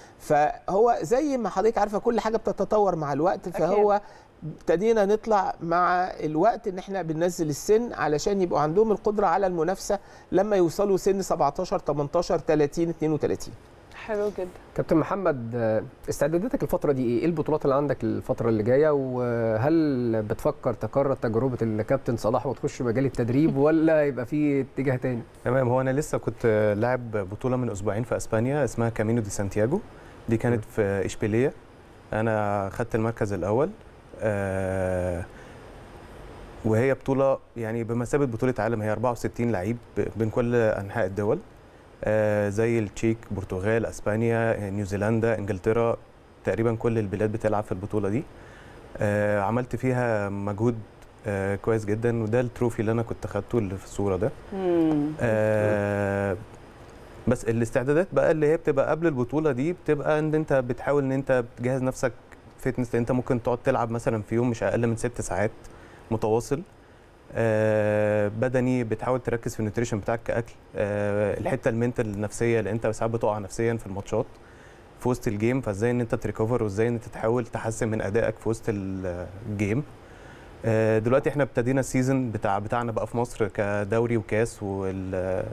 فهو زي ما حضرتك عارفه كل حاجه بتتطور مع الوقت فهو ابتدينا نطلع مع الوقت ان احنا بننزل السن علشان يبقوا عندهم القدره على المنافسه لما يوصلوا سن 17 18 30 32 حلو جدا كابتن محمد آه، استعداداتك الفترة دي ايه؟ ايه البطولات اللي عندك الفترة اللي جاية وهل بتفكر تكرر تجربة الكابتن صلاح وتخش مجال التدريب ولا يبقى في اتجاه تاني؟ تمام هو انا لسه كنت لاعب بطوله من اسبوعين في اسبانيا اسمها كامينو دي سانتياغو دي كانت في اشبيليه انا خدت المركز الاول آه، وهي بطوله يعني بمثابه بطوله عالم هي 64 لعيب ب- بين كل انحاء الدول آه، زي التشيك برتغال اسبانيا نيوزيلندا انجلترا تقريبا كل البلاد بتلعب في البطوله دي آه، عملت فيها مجهود آه، كويس جدا وده التروفي اللي انا كنت خدته اللي في الصوره ده مم. آه بس الاستعدادات بقى اللي هي بتبقى قبل البطوله دي بتبقى ان انت بتحاول ان انت بتجهز نفسك فتنس انت ممكن تقعد تلعب مثلا في يوم مش اقل من ست ساعات متواصل آه بدني بتحاول تركز في النيوتريشن بتاعك كاكل آه الحته المنتال النفسيه لان انت ساعات بتقع نفسيا في الماتشات في وسط الجيم فازاي ان انت تريكفر وازاي ان انت تحاول تحسن من ادائك في وسط ال- الجيم آه، دلوقتي احنا ابتدينا السيزون بتاع بتاعنا بقى في مصر كدوري وكاس وال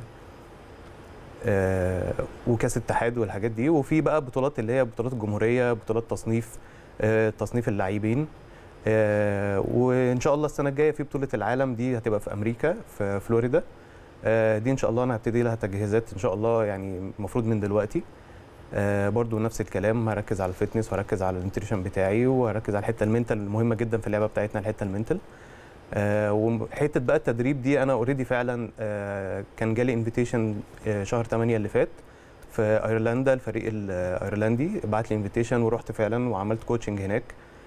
آه، وكاس اتحاد والحاجات دي وفي بقى بطولات اللي هي بطولات الجمهوريه بطولات تصنيف آه، تصنيف اللاعبين آه، وان شاء الله السنه الجايه في بطوله العالم دي هتبقى في امريكا في فلوريدا آه، دي ان شاء الله انا هبتدي لها تجهيزات ان شاء الله يعني المفروض من دلوقتي آه، برضو نفس الكلام هركز على الفتنس وهركز على النيوتريشن بتاعي وهركز على الحته المنتال المهمه جدا في اللعبه بتاعتنا الحته المنتال آه، وحته بقى التدريب دي انا اوريدي فعلا آه، كان جالي انفيتيشن شهر 8 اللي فات في ايرلندا الفريق الايرلندي بعت لي انفيتيشن ورحت فعلا وعملت كوتشنج هناك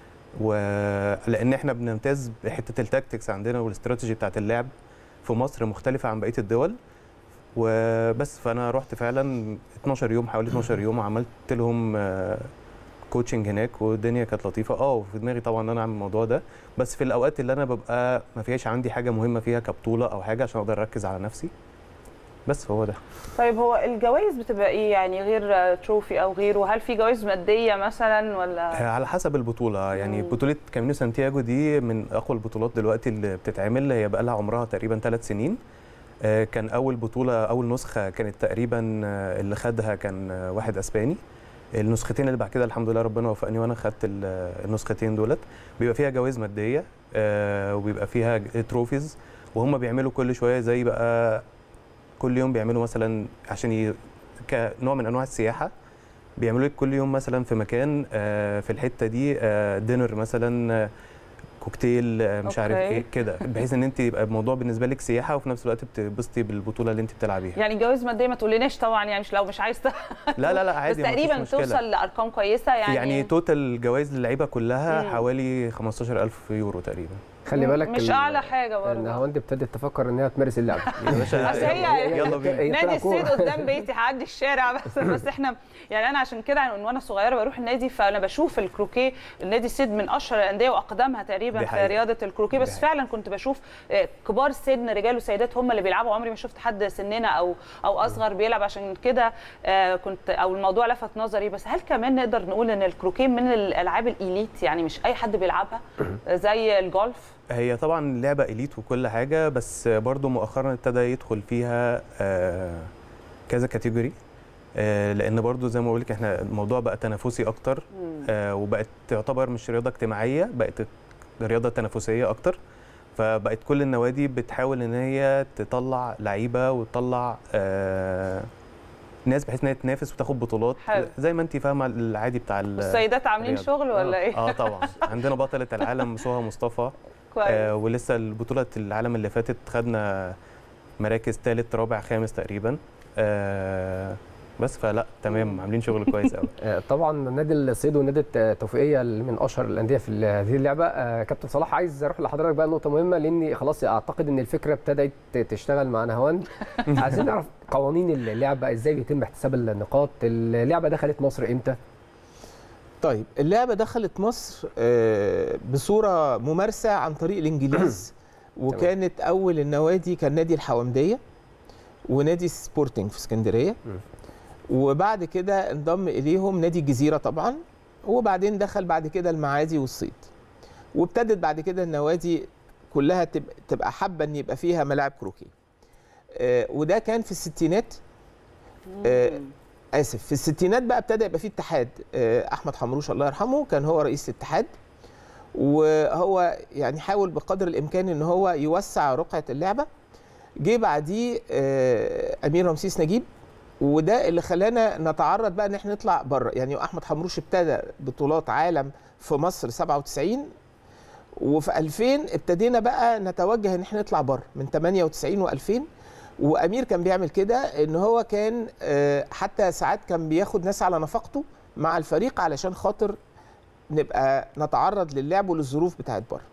ولان احنا بنمتاز بحته التاكتكس عندنا والاستراتيجي بتاعت اللعب في مصر مختلفه عن بقيه الدول وبس فانا رحت فعلا 12 يوم حوالي 12 يوم وعملت لهم كوتشنج هناك والدنيا كانت لطيفه اه وفي دماغي طبعا ان انا اعمل الموضوع ده بس في الاوقات اللي انا ببقى ما فيهاش عندي حاجه مهمه فيها كبطوله او حاجه عشان اقدر اركز على نفسي بس هو ده طيب هو الجوائز بتبقى ايه يعني غير تروفي او غيره هل في جوائز ماديه مثلا ولا على حسب البطوله يعني مم. بطوله كامينو سانتياغو دي من اقوى البطولات دلوقتي اللي بتتعمل هي بقى لها عمرها تقريبا ثلاث سنين آه، كان اول بطوله اول نسخه كانت تقريبا آه، اللي خدها كان آه، واحد اسباني النسختين اللي بعد كده الحمد لله ربنا وفقني وانا خدت ال- النسختين دولت بيبقى فيها جوائز ماديه آه، وبيبقى فيها ج- تروفيز وهم بيعملوا كل شويه زي بقى كل يوم بيعملوا مثلا عشان ي... كنوع من انواع السياحه بيعملوا لك كل يوم مثلا في مكان آه، في الحته دي آه، دينر مثلا آه، كوكتيل آه، مش عارف أوكي. ايه كده بحيث ان انت يبقى الموضوع بالنسبه لك سياحه وفي نفس الوقت بتبسطي بالبطوله اللي انت بتلعبيها يعني جوائز ماديه ما تقولناش طبعا يعني مش لو مش عايز ت- لا لا لا بس عادي مفيش تقريبا مشكلة. توصل لارقام كويسه يعني يعني, توتال جوائز للعيبه كلها مم. حوالي 15000 يورو تقريبا خلي بالك مش ال- اعلى حاجه برضه النهاوند ابتدت تفكر ان هي تمارس اللعبه يا باشا أصل هي- يلا بينا هي نادي بتلعب كورة. السيد قدام بيتي هعدي الشارع بس بس احنا يعني انا عشان كده من وانا صغيره بروح النادي فانا بشوف الكروكيه النادي السيد من اشهر الانديه واقدمها تقريبا دي في حقيقة. رياضه الكروكيه دي بس حقيقة. فعلا كنت بشوف آه، كبار السن رجال وسيدات هم اللي بيلعبوا عمري ما شفت حد سننا او او اصغر بيلعب عشان كده آه، كنت او الموضوع لفت نظري بس هل كمان نقدر نقول ان الكروكيه من الالعاب الاليت يعني مش اي حد بيلعبها زي الجولف هي طبعا لعبه اليت وكل حاجه بس برضو مؤخرا ابتدى يدخل فيها آه، كذا كاتيجوري آه، لان برضو زي ما بقول لك احنا الموضوع بقى تنافسي اكتر آه، وبقت تعتبر مش رياضه اجتماعيه بقت رياضه تنافسيه اكتر فبقت كل النوادي بتحاول ان هي تطلع لعيبه وتطلع آه، ناس بحيث ان هي تنافس وتاخد بطولات حلو. زي ما انت فاهمه العادي بتاع ال- والسيدات عاملين الرياضة. شغل ولا آه. ايه اه طبعا عندنا بطله العالم سهى مصطفى كويس آه ولسه البطولة العالم اللي فاتت خدنا مراكز ثالث رابع خامس تقريبا آه بس فلا تمام عاملين شغل كويس قوي آه، طبعا نادي الصيد ونادي التوفيقيه اللي من اشهر الانديه في ال- هذه اللعبه آه، كابتن صلاح عايز اروح لحضرتك بقى نقطه مهمه لاني خلاص اعتقد ان الفكره ابتدت تشتغل مع نهاوند عايزين نعرف قوانين اللعبه ازاي بيتم احتساب النقاط اللعبه دخلت مصر امتى طيب اللعبه دخلت مصر آه، بصوره ممارسه عن طريق الانجليز وكانت اول النوادي كان نادي الحومديه ونادي سبورتنج في اسكندريه مم. وبعد كده انضم اليهم نادي الجزيره طبعا وبعدين دخل بعد كده المعادي والصيد وابتدت بعد كده النوادي كلها تبقى, تبقى حابه ان يبقى فيها ملاعب كروكي آه، وده كان في الستينات آه، اسف في الستينات بقى ابتدى يبقى في اتحاد آه، احمد حمروش الله يرحمه كان هو رئيس الاتحاد وهو يعني حاول بقدر الامكان ان هو يوسع رقعه اللعبه جه بعديه آه، امير رمسيس نجيب وده اللي خلانا نتعرض بقى ان احنا نطلع بره يعني احمد حمروش ابتدى بطولات عالم في مصر 97 وفي 2000 ابتدينا بقى نتوجه ان احنا نطلع بره من 98 و2000 وامير كان بيعمل كده ان هو كان آه، حتى ساعات كان بياخد ناس على نفقته مع الفريق علشان خاطر نبقى نتعرض للعب وللظروف بتاعت بره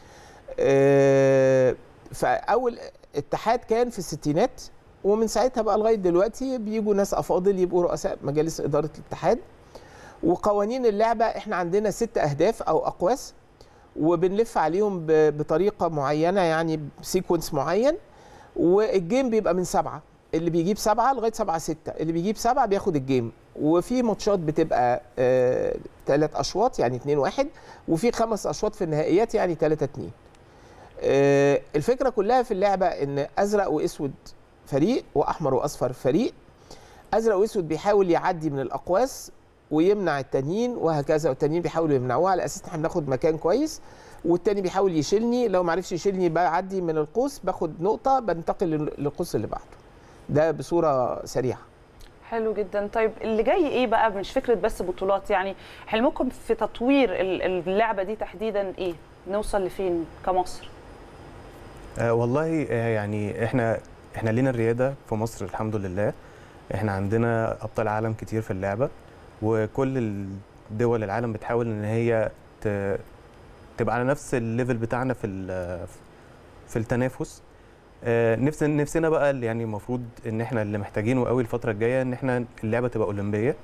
آه، فاول اتحاد كان في الستينات ومن ساعتها بقى لغايه دلوقتي بيجوا ناس افاضل يبقوا رؤساء مجالس اداره الاتحاد وقوانين اللعبه احنا عندنا ست اهداف او اقواس وبنلف عليهم ب- بطريقه معينه يعني بسيكونس معين والجيم بيبقى من سبعه اللي بيجيب سبعه لغايه سبعه سته اللي بيجيب سبعه بياخد الجيم وفي ماتشات بتبقى ثلاث اشواط يعني 2 1 وفي خمس اشواط في النهائيات يعني 3 2 آه، الفكره كلها في اللعبه ان ازرق واسود فريق واحمر واصفر فريق ازرق واسود بيحاول يعدي من الاقواس ويمنع التانيين وهكذا والتانيين بيحاولوا يمنعوه على اساس ان احنا بناخد مكان كويس والتاني بيحاول يشيلني لو ما عرفش يشيلني بعدي من القوس باخد نقطه بنتقل لل- للقوس اللي بعده ده بصوره سريعه حلو جدا طيب اللي جاي ايه بقى مش فكره بس بطولات يعني حلمكم في تطوير ال- اللعبه دي تحديدا ايه نوصل لفين كمصر آه والله آه يعني احنا احنا لينا الرياده في مصر الحمد لله احنا عندنا ابطال عالم كتير في اللعبه وكل دول العالم بتحاول ان هي ت- تبقى على نفس الليفل بتاعنا في ال- في التنافس آه، نفس نفسنا بقى اللي يعني المفروض ان احنا اللي محتاجينه قوي الفتره الجايه ان احنا اللعبه تبقى اولمبيه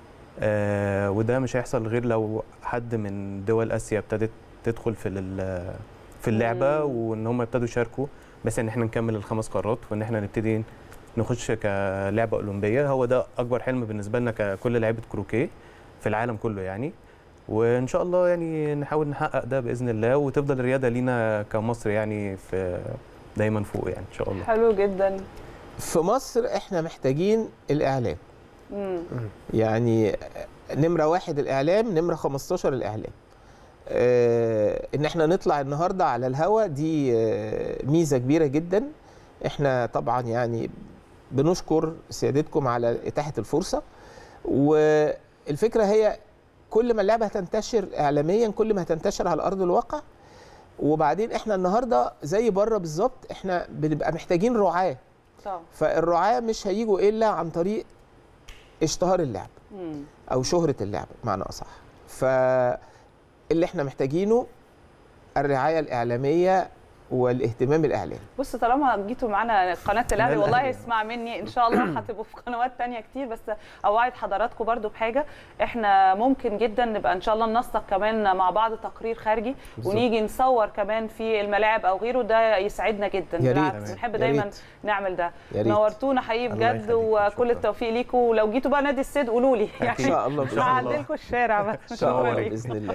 آه، وده مش هيحصل غير لو حد من دول اسيا ابتدت تدخل في ال- في اللعبه مم. وان هم يبتدوا يشاركوا بس ان احنا نكمل الخمس قارات وان احنا نبتدي نخش كلعبه اولمبيه هو ده اكبر حلم بالنسبه لنا ككل لعيبه كروكيه في العالم كله يعني وان شاء الله يعني نحاول نحقق ده باذن الله وتفضل الرياده لينا كمصر يعني في دايما فوق يعني ان شاء الله حلو جدا في مصر احنا محتاجين الاعلام مم. يعني نمره واحد الاعلام نمره 15 الاعلام آه ان احنا نطلع النهارده على الهوا دي آه ميزه كبيره جدا احنا طبعا يعني بنشكر سيادتكم على اتاحه الفرصه والفكره هي كل ما اللعبه هتنتشر اعلاميا كل ما هتنتشر على ارض الواقع وبعدين احنا النهارده زي بره بالظبط احنا بنبقى محتاجين رعاه طبعا فالرعاه مش هيجوا الا عن طريق اشتهار اللعب مم. او شهره اللعب بمعنى اصح فاللي احنا محتاجينه الرعايه الاعلاميه والاهتمام الاعلامي بص طالما جيتوا معانا قناه الاهلي والله الأهلي. اسمع مني ان شاء الله هتبقوا في قنوات تانية كتير بس اوعد حضراتكم برضو بحاجه احنا ممكن جدا نبقى ان شاء الله ننسق كمان مع بعض تقرير خارجي بالظبط. ونيجي نصور كمان في الملاعب او غيره ده يسعدنا جدا يا ريت. بالعكس بنحب يا دايما ريت. نعمل ده يا ريت نورتونا حقيقي الله بجد يخليك. وكل شكراً. التوفيق ليكم ولو جيتوا بقى نادي السيد قولوا لي ان يعني شاء الله باذن الله هعدلكم الشارع بس ان شاء الله شكراً. باذن الله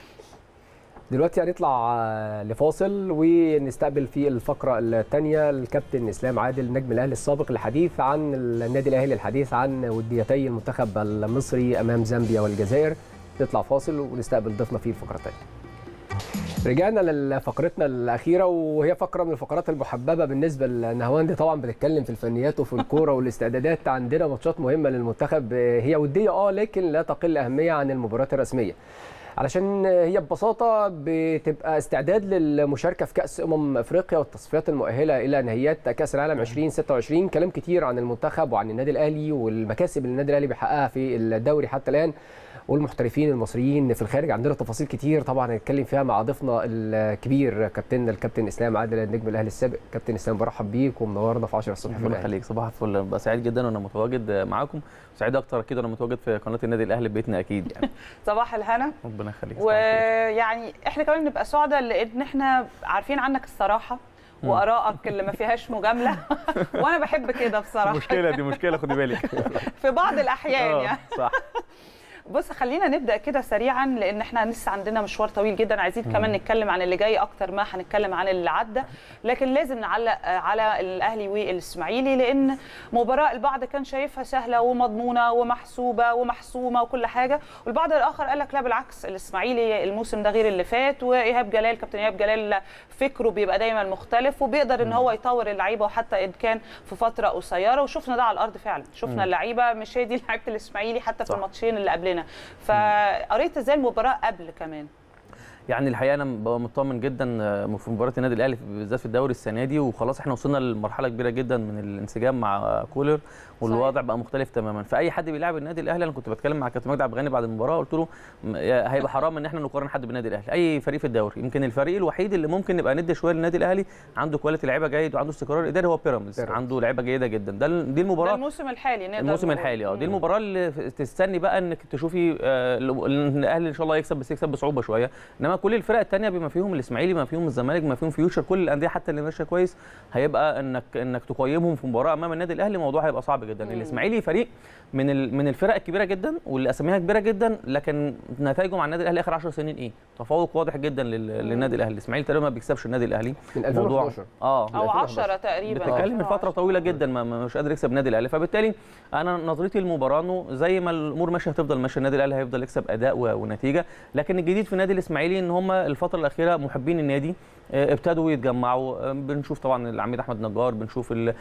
دلوقتي هنطلع آه، لفاصل ونستقبل في الفقرة الثانية الكابتن إسلام عادل نجم الأهلي السابق الحديث عن النادي الأهلي الحديث عن وديتي المنتخب المصري أمام زامبيا والجزائر نطلع فاصل ونستقبل ضيفنا في الفقرة الثانية رجعنا لفقرتنا الأخيرة وهي فقرة من الفقرات المحببة بالنسبة لنهواندي طبعا بتتكلم في الفنيات وفي الكورة والاستعدادات عندنا ماتشات مهمة للمنتخب آه، هي ودية اه لكن لا تقل أهمية عن المباريات الرسمية علشان هي ببساطه بتبقى استعداد للمشاركه في كاس امم افريقيا والتصفيات المؤهله الى نهائيات كاس العالم 2026 كلام كتير عن المنتخب وعن النادي الاهلي والمكاسب اللي النادي الاهلي بيحققها في الدوري حتى الان والمحترفين المصريين في الخارج عندنا تفاصيل كتير طبعا هنتكلم فيها مع ضيفنا الكبير كابتننا الكابتن اسلام عادل النجم الاهلي السابق كابتن اسلام برحب بيك ومنورنا في 10 الصبح في ربنا الأهلي. يخليك صباح الفل ببقى سعيد جدا وانا متواجد معاكم سعيد اكتر اكيد وانا متواجد في قناه النادي الاهلي ببيتنا اكيد يعني صباح الهنا ربنا يخليك صباح الفل. ويعني احنا كمان بنبقى سعداء لان احنا عارفين عنك الصراحه وارائك اللي ما فيهاش مجامله وانا بحب كده بصراحه مشكله دي مشكله خدي بالك في بعض الاحيان آه، يعني صح بص خلينا نبدا كده سريعا لان احنا لسه عندنا مشوار طويل جدا عايزين كمان نتكلم عن اللي جاي اكتر ما هنتكلم عن اللي عدى لكن لازم نعلق آه، على الاهلي والاسماعيلي لان مباراه البعض كان شايفها سهله ومضمونه ومحسوبه ومحسومه وكل حاجه والبعض الاخر قال لك لا بالعكس الاسماعيلي الموسم ده غير اللي فات وايهاب جلال كابتن ايهاب جلال فكره بيبقى دايما مختلف وبيقدر ان هو يطور اللعيبه وحتى ان كان في فتره قصيره وشفنا ده على الارض فعلا شفنا اللعيبه مش هي دي لعيبه الاسماعيلي حتى في صح. الماتشين اللي قبلنا فقريت ازاي المباراه قبل كمان يعني الحقيقه انا ببقى مطمن جدا آه، في مباراه النادي الاهلي بالذات في الدوري السنه دي وخلاص احنا وصلنا لمرحله كبيره جدا من الانسجام مع كولر والوضع بقى مختلف تماما فاي حد بيلعب النادي الاهلي انا كنت بتكلم مع كابتن مجدي عبد الغني بعد المباراه قلت له م- يا- هيبقى حرام ان احنا نقارن حد بالنادي الاهلي اي فريق في الدوري يمكن الفريق الوحيد اللي ممكن نبقى ندي شويه للنادي الاهلي عنده كواليتي لعيبه جيد وعنده استقرار اداري هو بيراميدز بيراميدز. عنده لعيبه جيده جدا ده ال- دي ده المباراه الموسم الحالي نقدر الموسم نقول. الحالي اه دي مم. المباراه اللي ف- تستني بقى انك تشوفي آه، لو- ان الاهلي ان شاء الله يكسب بس يكسب بصعوبه شويه انما كل الفرق الثانيه بما فيهم الاسماعيلي بما فيهم الزمالك بما فيهم فيوتشر كل الانديه حتى اللي ماشيه كويس هيبقى انك انك تقيمهم في مباراه امام النادي الاهلي الموضوع هيبقى صعب جدا مم. الاسماعيلي فريق من ال- من الفرق الكبيره جدا واللي اساميها كبيره جدا لكن نتائجه مع النادي الاهلي اخر 10 سنين ايه تفوق واضح جدا لل- للنادي الاهلي الاسماعيلي تقريبا ما بيكسبش النادي الاهلي من موضوع- 2011 اه او 2011. 10 تقريبا بتتكلم من فتره 10. طويله جدا ما ما- مش قادر يكسب النادي الاهلي فبالتالي انا نظرتي للمباراه انه زي ما الامور ماشيه هتفضل ماشيه النادي الاهلي هيفضل يكسب اداء و- ونتيجه لكن الجديد في النادي الاسماعيلي ان هم الفتره الاخيره محبين النادي آه، ابتدوا يتجمعوا آه، بنشوف طبعا العميد احمد نجار بنشوف ال ال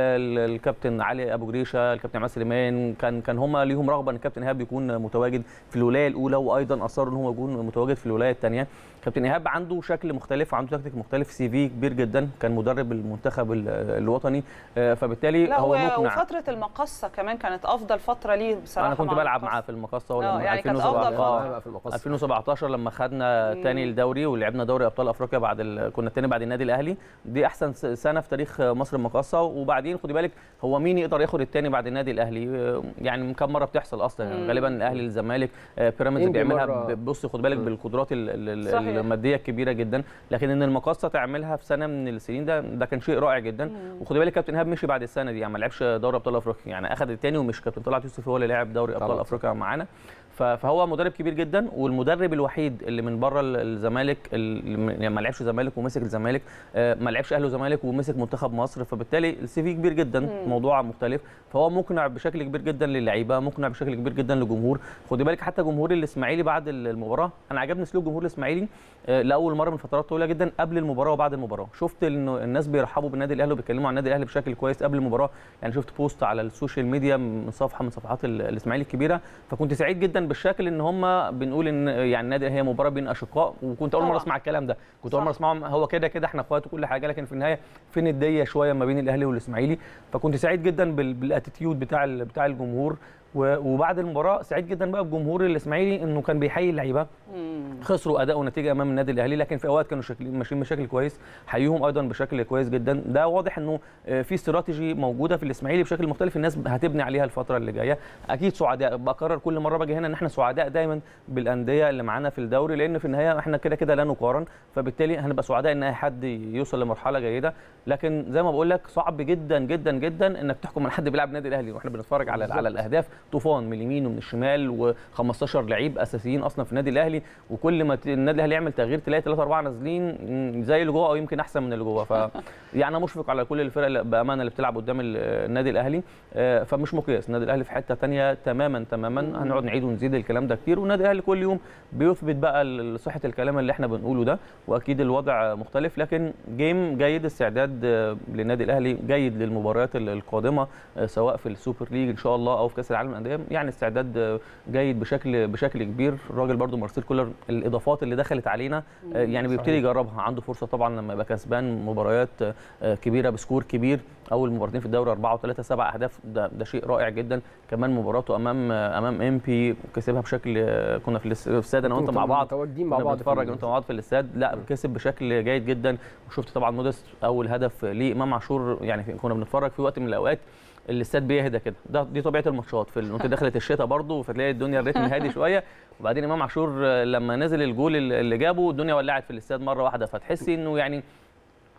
ال الكابتن علي ابو جريشه الكابتن عماد سليمان كان كان هم ليهم رغبه ان الكابتن ايهاب يكون متواجد في الولايه الاولى وايضا اصروا ان هو يكون متواجد في الولايه الثانيه كابتن ايهاب عنده شكل مختلف وعنده تكتيك مختلف سي في كبير جدا كان مدرب المنتخب ال- الوطني آه، فبالتالي لا هو و- مقنع وفتره المقصه كمان كانت افضل فتره ليه بصراحه انا كنت مع بلعب المقصة. معاه في المقصه آه، ولما يعني كانت 2017 أفضل آه، فترة. بقى في المقص 2017 لما خدنا مم. تاني الدوري ولعبنا دوري ابطال افريقيا بعد ال... كنا التاني بعد النادي الاهلي دي احسن س- سنه في تاريخ مصر المقاصه وبعدين خدي بالك هو مين يقدر ياخد التاني بعد النادي الاهلي آه، يعني كم مره بتحصل اصلا يعني مم. غالبا الاهلي الزمالك آه، بيراميدز إنبي بيعملها مرة. ب- بص خد بالك مم. بالقدرات ال- ال- صحيح. الماديه الكبيره جدا لكن ان المقاصه تعملها في سنه من السنين ده ده كان شيء رائع جدا وخدي بالك كابتن ايهاب مشي بعد السنه دي يعني ما لعبش دوري ابطال افريقيا يعني اخذ الثاني ومش كابتن طلعت يوسف هو اللي لعب دوري ابطال طبعاً. افريقيا معانا ف- فهو مدرب كبير جدا والمدرب الوحيد اللي من بره ال- الزمالك اللي م- يعني ما لعبش زمالك ومسك الزمالك آه، ما لعبش اهلي وزمالك ومسك منتخب مصر فبالتالي السي في كبير جدا مم. موضوع مختلف فهو مقنع بشكل كبير جدا للعيبه مقنع بشكل كبير جدا للجمهور خدي بالك حتى جمهور الاسماعيلي بعد ال- المباراه انا عجبني اسلوب جمهور الاسماعيلي آه، لاول مره من فترات طويله جدا قبل المباراه وبعد المباراه شفت انه الناس بيرحبوا بالنادي الاهلي وبيتكلموا عن النادي الاهلي بشكل كويس قبل المباراه يعني شفت بوست على السوشيال ميديا من صفحه من صفحات ال- الاسماعيلي الكبيره فكنت سعيد جدا بالشكل ان هم بنقول ان يعني النادي هي مباراه بين اشقاء وكنت اول مره طبعاً. اسمع الكلام ده كنت اول مره صح. اسمعهم هو كده كده احنا اخوات وكل حاجه لكن في النهايه في نديه شويه ما بين الاهلي والاسماعيلي فكنت سعيد جدا بال- بالاتيتيود بتاع ال- بتاع الجمهور و- وبعد المباراه سعيد جدا بقى بجمهور الاسماعيلي انه كان بيحيي اللعيبه مم. خسروا اداء ونتيجه امام النادي الاهلي لكن في اوقات كانوا شكل ماشيين بشكل كويس حييهم ايضا بشكل كويس جدا ده واضح انه آه، في استراتيجي موجوده في الاسماعيلي بشكل مختلف الناس هتبني عليها الفتره اللي جايه اكيد سعداء بكرر كل مره باجي هنا ان احنا سعداء دايما بالانديه اللي معانا في الدوري لان في النهايه احنا كده كده لا نقارن فبالتالي هنبقى سعداء ان اي حد يوصل لمرحله جيده لكن زي ما بقول لك صعب جدا جدا جدا انك تحكم على حد بيلعب النادي الاهلي واحنا بنتفرج على على الاهداف طوفان من اليمين ومن الشمال و15 لعيب اساسيين اصلا في النادي الاهلي وكل ما ت- النادي الاهلي يعمل تغيير تلاقي 3 4 نازلين م، زي اللي جوه او يمكن احسن من اللي جوه ف يعني انا مشفق على كل الفرق اللي بامانه اللي بتلعب قدام ال- النادي الاهلي آه، فمش مقياس النادي الاهلي في حته ثانيه تماما تماما هنقعد نعيد ونزيد الكلام ده كتير والنادي الاهلي كل يوم بيثبت بقى ال- صحه الكلام اللي احنا بنقوله ده واكيد الوضع مختلف لكن جيم جيد استعداد آه، للنادي الاهلي جيد للمباريات ال- القادمه آه، سواء في السوبر ليج ان شاء الله او في كاس العالم للانديه يعني استعداد آه، جيد بشكل بشكل كبير الراجل برضو مارسيل كولر الاضافات اللي دخلت علينا آه، يعني بيبتدي صحيح. يجربها عنده فرصه طبعا لما يبقى كسبان مباريات آه، كبيره بسكور كبير اول مباراتين في الدوري 4 و3 7 اهداف ده, ده شيء رائع جدا كمان مباراته امام آه، امام ام بي كسبها بشكل آه، كنا في الاس- في الاستاد انا وانت مع بعض متواجدين مع كنا بعض بنتفرج في انت مع بعض في الاستاد لا كسب بشكل جيد جدا وشفت طبعا مودست اول هدف ليه امام عاشور يعني في- كنا بنتفرج في وقت من الاوقات الاستاد بيهدى كده ده دي طبيعه الماتشات في ال- وانت دخلت الشتاء برضه فتلاقي الدنيا الريتم هادي شويه وبعدين امام عاشور آه، لما نزل الجول اللي اللي جابه الدنيا ولعت في الاستاد مره واحده فتحسي انه يعني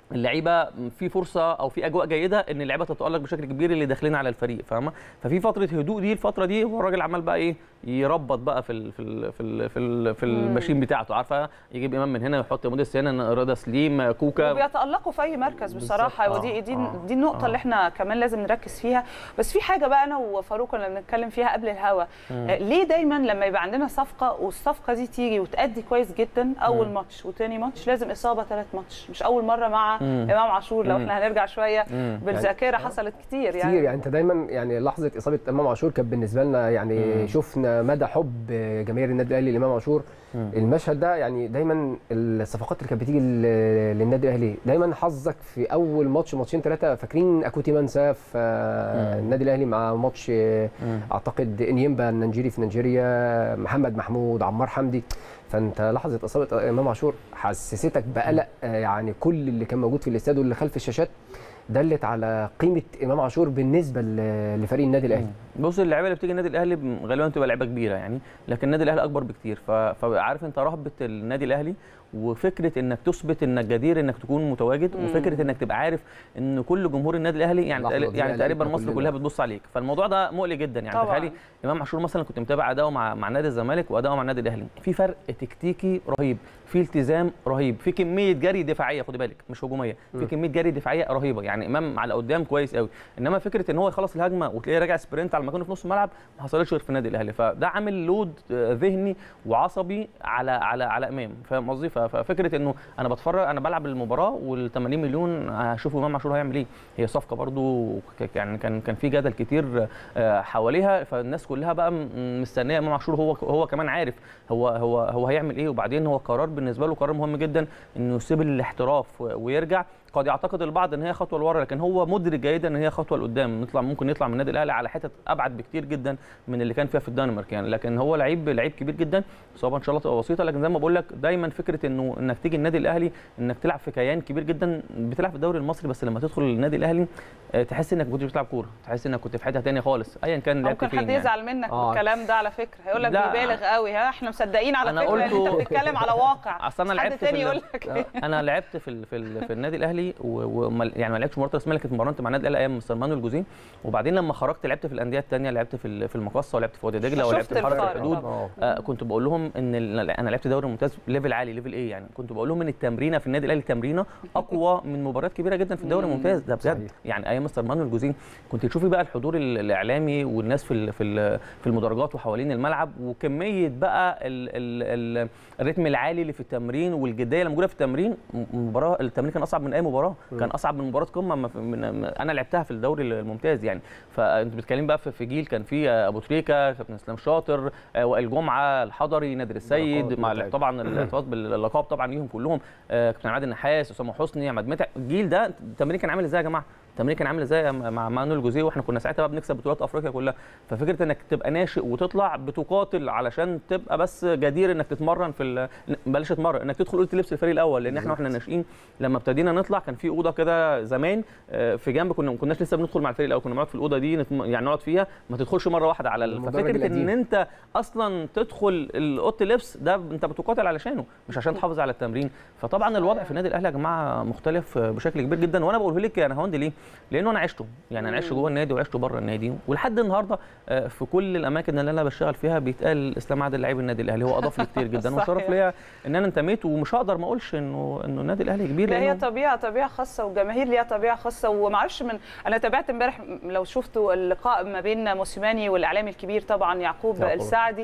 اللعيبه في فرصه او في اجواء جيده ان اللعيبه تتالق بشكل كبير اللي داخلين على الفريق فاهمه ففي فتره هدوء دي الفتره دي هو الراجل عمال بقى ايه يربط بقى في ال في ال في ال في, ال في الماشين بتاعته عارفه يجيب امام من هنا يحط موديس هنا رضا سليم كوكا وبيتالقوا في اي مركز بصراحه بالظبط. ودي آه. دي آه. دي النقطه آه. اللي احنا كمان لازم نركز فيها بس في حاجه بقى انا وفاروق كنا بنتكلم فيها قبل الهوا آه، ليه دايما لما يبقى عندنا صفقه والصفقه دي تيجي وتأدي كويس جدا اول ماتش وتاني ماتش لازم اصابه ثلاث ماتش مش اول مره مع مم. امام عاشور لو مم. احنا هنرجع شويه مم. بالذاكره حصلت كتير يعني كتير يعني انت دايما يعني لحظه اصابه امام عاشور كانت بالنسبه لنا يعني مم. شفنا مدى حب جماهير النادي الاهلي لامام عاشور مم. المشهد ده يعني دايما الصفقات اللي كانت بتيجي لل- للنادي الاهلي دايما حظك في اول ماتش ماتشين ثلاثه فاكرين اكوتي منسا في آه، مم. النادي الاهلي مع ماتش آه، مم. اعتقد انيمبا النيجيري في نيجيريا محمد محمود عمار حمدي فانت لحظه اصابه امام عاشور حسستك بقلق آه، يعني كل اللي كان موجود في الاستاد واللي خلف الشاشات دلت على قيمه امام عاشور بالنسبه ل- لفريق النادي الاهلي بص اللعيبه اللي بتيجي النادي الاهلي ب- غالبا بتبقى لعيبه كبيره يعني لكن النادي الاهلي اكبر بكتير ف- فعارف انت رهبه النادي الاهلي وفكره انك تثبت انك جدير انك تكون متواجد مم. وفكره انك تبقى عارف ان كل جمهور النادي الاهلي يعني اللحظة دي يعني قلقتنا تقريبا مصر كلنا. كلها بتبص عليك فالموضوع ده مقلق جدا يعني طبعاً. تخيلي امام عاشور مثلا كنت متابع اداؤه مع مع نادي الزمالك واداؤه مع النادي الاهلي في فرق تكتيكي رهيب في التزام رهيب في كميه جري دفاعيه خدي بالك مش هجوميه في كميه جري دفاعيه رهيبه يعني امام على قدام كويس قوي انما فكره ان هو يخلص الهجمه وتلاقيه راجع سبرنت على مكانه في نص الملعب ما حصلتش غير في النادي الاهلي فده عامل لود آه، ذهني وعصبي على على على امام فاهم قصدي ف- ففكره انه انا بتفرج انا بلعب المباراه وال 80 مليون هشوف امام عاشور هيعمل ايه هي صفقه برضو ك- يعني كان كان في جدل كتير آه، حواليها فالناس كلها بقى م- مستنيه امام عاشور هو هو كمان عارف هو هو هو هيعمل ايه وبعدين هو قرار بالنسبه له قرار مهم جدا انه يسيب الاحتراف و- ويرجع قد يعتقد البعض ان هي خطوه لورا لكن هو مدرك جيدا ان هي خطوه لقدام نطلع ممكن يطلع من النادي الاهلي على حتت ابعد بكتير جدا من اللي كان فيها في الدنمارك يعني لكن هو لعيب لعيب كبير جدا اصابه ان شاء الله تبقى بسيطه لكن زي ما بقول لك دايما فكره انه انك تيجي النادي الاهلي انك تلعب في كيان كبير جدا بتلعب في الدوري المصري بس لما تدخل النادي الاهلي آه، تحس انك ما كنتش بتلعب كوره تحس انك كنت في حته ثانيه خالص ايا كان لعبت ممكن فين حد يعني. يزعل منك آه. بالكلام ده على فكره هيقول لك لا. بيبالغ قوي ها احنا مصدقين على أنا فكره ان انت قلته- بتتكلم على واقع اصل انا حد لعبت في تاني ال- يقول لك إيه؟ انا لعبت في ال في, ال في النادي الاهلي و- وما يعني ما لعبتش مباراه رسميه لكن اتمرنت مع النادي الاهلي ايام مستر مانويل جوزين وبعدين لما خرجت لعبت في الانديه الثانيه لعبت في ال- في المقصه ولعبت في وادي دجله ولعبت شفت في حرس الفرق الحدود طبعاً. آه كنت بقول لهم ان ال- انا لعبت دوري ممتاز ليفل عالي ليفل ايه يعني كنت بقول لهم ان التمرينه في النادي الاهلي تمرينه اقوى من مباريات كبيره جدا في الدوري مم. الممتاز ده بجد صحيح. يعني ايام مستر مانويل جوزين كنت تشوفي بقى الحضور ال- الاعلامي والناس في ال- في ال- في المدرجات وحوالين الملعب وكميه بقى ال ال ال الريتم العالي اللي في التمرين والجديه اللي موجوده في التمرين م- مباراه التمرين كان اصعب من اي مباراه كان اصعب من مباراه قمه ما في- من انا لعبتها في الدوري الممتاز يعني فانت بتتكلم بقى في في جيل كان في ابو تريكه كابتن اسلام شاطر آه، وائل جمعه الحضري نادر السيد بركات، مع متعب. طبعا الاحتفاظ باللقاب طبعا ليهم كلهم آه، كابتن عماد النحاس اسامه حسني احمد متعب الجيل ده التمرين كان عامل ازاي يا جماعه التمرين كان عامل ازاي مع مانويل جوزيه واحنا كنا ساعتها بقى بنكسب بطولات افريقيا كلها ففكره انك تبقى ناشئ وتطلع بتقاتل علشان تبقى بس جدير انك تتمرن في ال- بلاش تتمرن انك تدخل اوضه اللبس الفريق الاول لان احنا واحنا ناشئين لما ابتدينا نطلع كان في اوضه كده زمان آه، في جنب كنا ما كناش لسه بندخل مع الفريق الاول كنا بنقعد في الاوضه دي نتم- يعني نقعد فيها ما تدخلش مره واحده على ال- المدرج ففكره ان القديم. انت اصلا تدخل اوضه اللبس ده انت بتقاتل علشانه مش عشان تحافظ على التمرين فطبعا الوضع في النادي الاهلي يا جماعه مختلف بشكل كبير جدا وانا بقوله لك انا هوند ليه؟ لانه انا عشته يعني انا عشت جوه النادي وعشته بره النادي ولحد النهارده آه، في كل الاماكن اللي انا بشتغل فيها بيتقال اسلام عادل لعيب النادي الاهلي هو اضاف لي كتير جدا صحيح. وشرف ليا ان انا انتميت ومش هقدر ما اقولش انه انه النادي الاهلي كبير لا هي لانه طبيعه طبيعه خاصه والجماهير ليها طبيعه خاصه ومعرفش من انا تابعت امبارح لو شفتوا اللقاء ما بين موسيماني والاعلامي الكبير طبعا يعقوب يعقوب. السعدي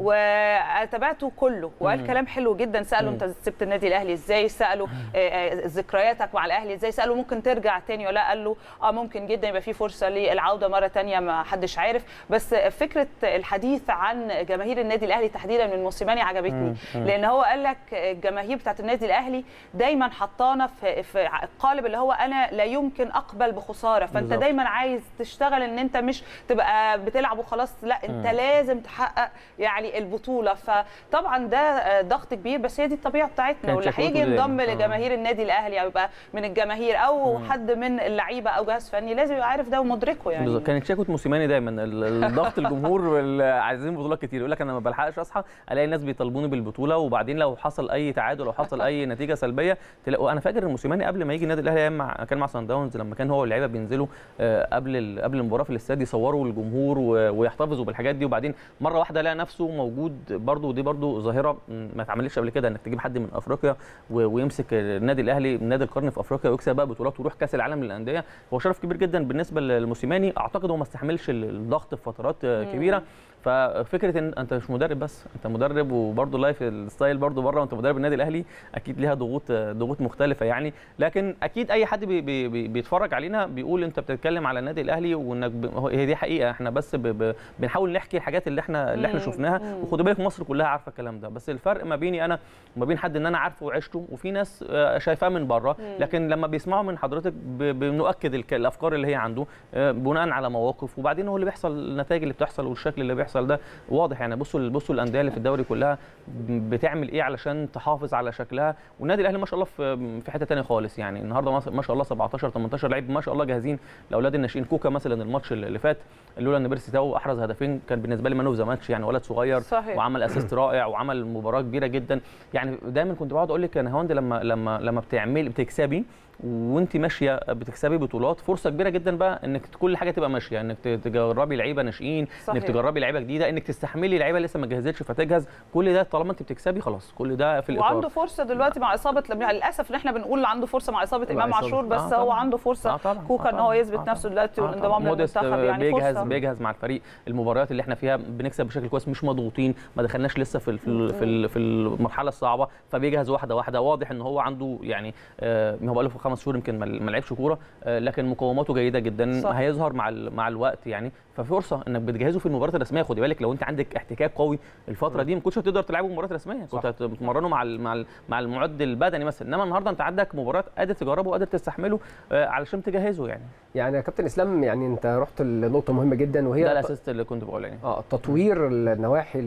وتابعته كله وقال كلام حلو جدا سالوا انت سبت النادي الاهلي ازاي سالوا آه، آه، ذكرياتك مع الاهلي ازاي سالوا ممكن ترجع تاني ولا قال له اه ممكن جدا يبقى في فرصه للعوده مره تانية ما حدش عارف بس فكره الحديث عن جماهير النادي الاهلي تحديدا من موسيماني عجبتني لان هو قال لك الجماهير بتاعت النادي الاهلي دايما حطانا في في القالب اللي هو انا لا يمكن اقبل بخساره فانت بالظبط. دايما عايز تشتغل ان انت مش تبقى بتلعب وخلاص لا انت لازم تحقق يعني البطوله فطبعا ده ضغط كبير بس هي دي الطبيعه بتاعتنا كانت واللي شكوته هيجي دي. ينضم آه. لجماهير النادي الاهلي او يبقى من الجماهير او حد من اللعيبه لعيبه او جهاز فني لازم يبقى عارف ده ومدركه يعني بالظبط كانت شكوى موسيماني دايما ال- الضغط الجمهور وال- عايزين بطولات كتير يقول لك انا ما بلحقش اصحى الاقي الناس بيطالبوني بالبطوله وبعدين لو حصل اي تعادل او حصل اي نتيجه سلبيه تلاقوا انا فاكر الموسيماني قبل ما يجي النادي الاهلي أيام مع كان مع سان داونز لما كان هو واللعيبه بينزلوا آه، قبل ال- قبل المباراه في الاستاد يصوروا الجمهور و- ويحتفظوا بالحاجات دي وبعدين مره واحده لقى نفسه موجود برضه ودي برضه ظاهره م، ما اتعملتش قبل كده انك تجيب حد من افريقيا و- ويمسك النادي الاهلي نادي القرن في افريقيا ويكسب بقى بطولات ويروح كاس العالم للانديه هو شرف كبير جدا بالنسبه للموسيماني اعتقد هو ما استحملش ال- الضغط في فترات آه، كبيره ففكره ان انت مش مدرب بس انت مدرب وبرضه لايف الستايل برضه بره وانت مدرب النادي الاهلي اكيد ليها ضغوط ضغوط مختلفه يعني لكن اكيد اي حد بي بي بي بيتفرج علينا بيقول انت بتتكلم على النادي الاهلي وانك ب... هو- هي دي حقيقه احنا بس ب... ب... بنحاول نحكي الحاجات اللي احنا اللي احنا مم. شفناها مم. وخدوا بالك مصر كلها عارفه الكلام ده بس الفرق ما بيني انا وما بين حد ان انا عارفه وعشته وفي ناس آه، شايفاه من بره لكن لما بيسمعوا من حضرتك ب... بنؤكد الك... الافكار اللي هي عنده آه، بناء على مواقف وبعدين هو اللي بيحصل النتائج اللي بتحصل والشكل اللي بيحصل ده واضح يعني بصوا بصوا الانديه اللي في الدوري كلها بتعمل ايه علشان تحافظ على شكلها والنادي الاهلي ما شاء الله في في حته ثانيه خالص يعني النهارده ما- ما شاء الله 17 18 لعيب ما شاء الله جاهزين لاولاد الناشئين كوكا مثلا الماتش اللي فات لولا ان بيرسي تاو احرز هدفين كان بالنسبه لي مان اوف ذا ماتش يعني ولد صغير صحيح. وعمل اسيست رائع وعمل مباراه كبيره جدا يعني دايما كنت بقعد اقول لك يا نهاوند لما لما لما بتعملي بتكسبي وانت ماشيه بتكسبي بطولات فرصه كبيره جدا بقى انك كل حاجه تبقى ماشيه انك تجربي لعيبه ناشئين صحيح. انك تجربي لعيبه جديده انك تستحملي لعيبه لسه ما جهزتش فتجهز كل ده طالما انت بتكسبي خلاص كل ده في الاطار وعنده فرصه دلوقتي مع اصابه لميع للاسف ان احنا بنقول عنده فرصه مع اصابه مع امام إصابة. عاشور بس آه هو طبعاً. عنده فرصه آه طبعاً. كوكا آه ان هو طبعاً. يثبت آه نفسه دلوقتي آه والانضمام طبعاً. موديست للمنتخب يعني بيجهز فرصه بيجهز مع الفريق المباريات اللي احنا فيها بنكسب بشكل كويس مش مضغوطين ما دخلناش لسه في ال- في ال- في, ال- في المرحله الصعبه فبيجهز واحده واحده واضح ان هو عنده يعني آه، هو بقاله في خمس شهور يمكن ما ما لعبش كوره آه، لكن مقوماته جيده جدا صح. هيظهر مع ال- مع الوقت يعني ففرصه انك بتجهزه في المباريات الرسميه خدي بالك لو انت عندك احتكاك قوي الفتره دي ما كنتش هتقدر تلعبه مباريات رسميه كنت صح. هتمرنه مع ال- مع ال- مع المعد البدني مثلا انما النهارده انت عندك مباريات قادر تجربه وقادر تستحمله آه، علشان تجهزه يعني يعني يا كابتن اسلام يعني انت رحت لنقطه مهمه جدا وهي ده الاساس اللي كنت بقوله يعني اه تطوير النواحي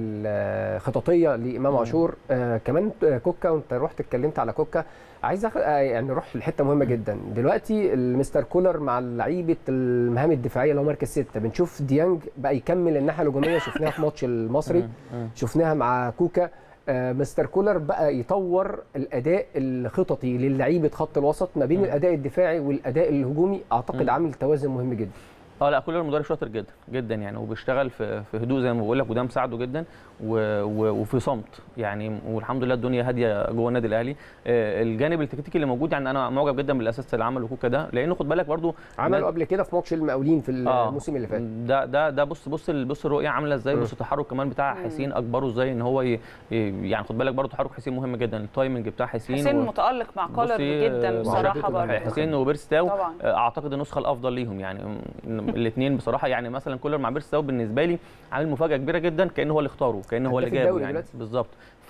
الخططيه لامام عاشور آه كمان آه، كوكا وانت رحت اتكلمت على كوكا عايز أخ... آه يعني نروح لحته مهمه جدا دلوقتي المستر كولر مع لعيبه المهام الدفاعيه اللي هو مركز سته بنشوف ديانج بقى يكمل الناحيه الهجوميه شفناها في ماتش المصري شفناها مع كوكا آه، مستر كولر بقى يطور الاداء الخططي للعيبه خط الوسط ما بين الاداء الدفاعي والاداء الهجومي اعتقد عامل توازن مهم جدا اه لا كولر مدرب شاطر جدا جدا يعني وبيشتغل في في هدوء زي ما بقول لك وده مساعده جدا و و وفي صمت يعني والحمد لله الدنيا هاديه جوه النادي الاهلي آه، الجانب التكتيكي اللي موجود يعني انا معجب جدا بالاساس اللي عمله كوكا ده لانه خد بالك برضو عملوا قبل كده في ماتش المقاولين في آه. الموسم اللي فات ده ده ده بص بص ال- بص الرؤيه عامله ازاي بص التحرك كمان بتاع حسين اكبره ازاي ان هو ي... ي- يعني خد بالك برضو تحرك حسين مهم جدا التايمنج بتاع حسين حسين و- متالق مع كولر بصي، جدا آه، بصراحه وعجبته برضه حسين وبيرستاو طبعاً. آه، اعتقد النسخه الافضل ليهم يعني الاثنين بصراحه يعني مثلا كولر مع بيرستاو بالنسبه لي عامل مفاجاه كبيره جدا كان هو اللي اختاره كان هو اللي هداف جابه الدوري يعني دلوقتي. بالظبط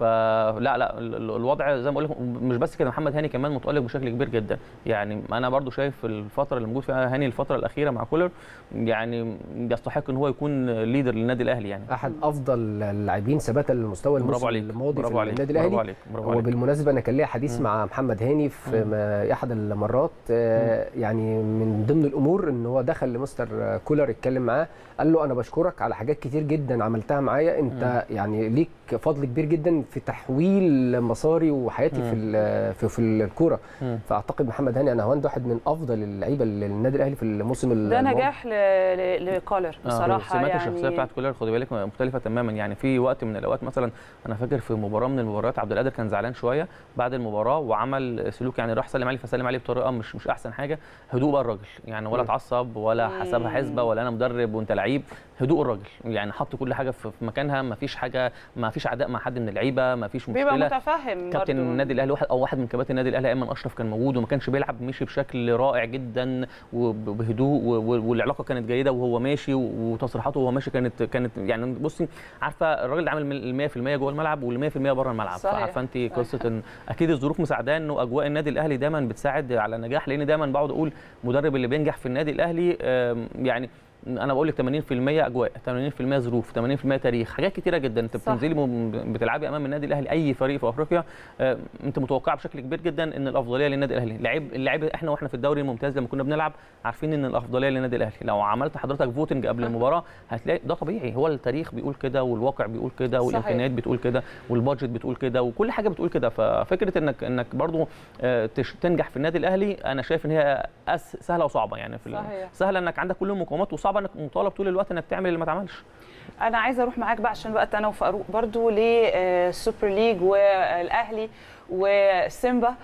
فلا لا ال- ال- الوضع زي ما بقول لك مش بس كده محمد هاني كمان متالق بشكل كبير جدا يعني انا برضو شايف الفتره اللي موجود فيها هاني الفتره الاخيره مع كولر يعني يستحق ان هو يكون ليدر للنادي الاهلي يعني احد افضل اللاعبين ثباتا للمستوى برافو الموسم عليك الماضي برافو في عليك النادي برافو الاهلي عليك برافو عليك وبالمناسبه انا كان ليا حديث مع محمد هاني في ما- احد المرات آه، يعني من ضمن الامور ان هو دخل لمستر كولر يتكلم معاه قال له انا بشكرك على حاجات كتير جدا عملتها معايا انت يعني ليك فضل كبير جدا في تحويل مساري وحياتي في ال- في, في الكوره مم. فاعتقد محمد هاني انا واحد من افضل اللعيبه اللي النادي الاهلي في الموسم ده الماضي. نجاح ل- ل- لكولر آه، بصراحه سمات يعني الشخصيه بتاعت كولر خدي بالك مختلفه تماما يعني في وقت من الاوقات مثلا انا فاكر في مباراه من المباريات عبد القادر كان زعلان شويه بعد المباراه وعمل سلوك يعني راح سلم عليه فسلم عليه بطريقه مش مش احسن حاجه هدوء بقى الراجل يعني ولا مم. اتعصب ولا حسبها حسبه ولا انا مدرب وانت لعيب هدوء الراجل يعني حط كل حاجه في في مكانها ما فيش حاجه ما فيش عداء مع حد من اللعيبه ما فيش بيبقى مشكله متفهم كابتن برضو. النادي الاهلي واحد او واحد من كباتن النادي الاهلي ايمن اشرف كان موجود وما كانش بيلعب مشي بشكل رائع جدا وبهدوء و- و- والعلاقه كانت جيده وهو ماشي وتصريحاته وهو ماشي كانت كانت يعني بصي عارفه الراجل ده عامل ال 100% جوه الملعب وال 100% بره الملعب صحيح. فعارفه انت قصه ان اكيد الظروف مساعداه انه اجواء النادي الاهلي دايما بتساعد على النجاح لان دايما بقعد اقول المدرب اللي بينجح في النادي الاهلي آم، يعني انا بقول لك 80% اجواء 80% ظروف 80% تاريخ حاجات كتيره جدا انت صح. بتنزلي م- بتلعبي امام النادي الاهلي اي فريق في افريقيا آه، انت متوقع بشكل كبير جدا ان الافضليه للنادي الاهلي لعيب اللعيبه احنا واحنا في الدوري الممتاز لما كنا بنلعب عارفين ان الافضليه للنادي الاهلي لو عملت حضرتك فوتنج قبل المباراه هتلاقي ده طبيعي هو التاريخ بيقول كده والواقع بيقول كده صحيح. والامكانيات بتقول كده والبادجت بتقول كده وكل حاجه بتقول كده ففكره انك انك برضو آه، تش- تنجح في النادي الاهلي انا شايف ان هي أس سهله وصعبه يعني في ال- صحيح. سهله انك عندك كل المقومات وصعبه انك مطالب طول الوقت انك تعمل اللي ما تعملش انا عايزه اروح معاك بقى عشان وقت انا وفاروق برضو للسوبر ليج والاهلي وسيمبا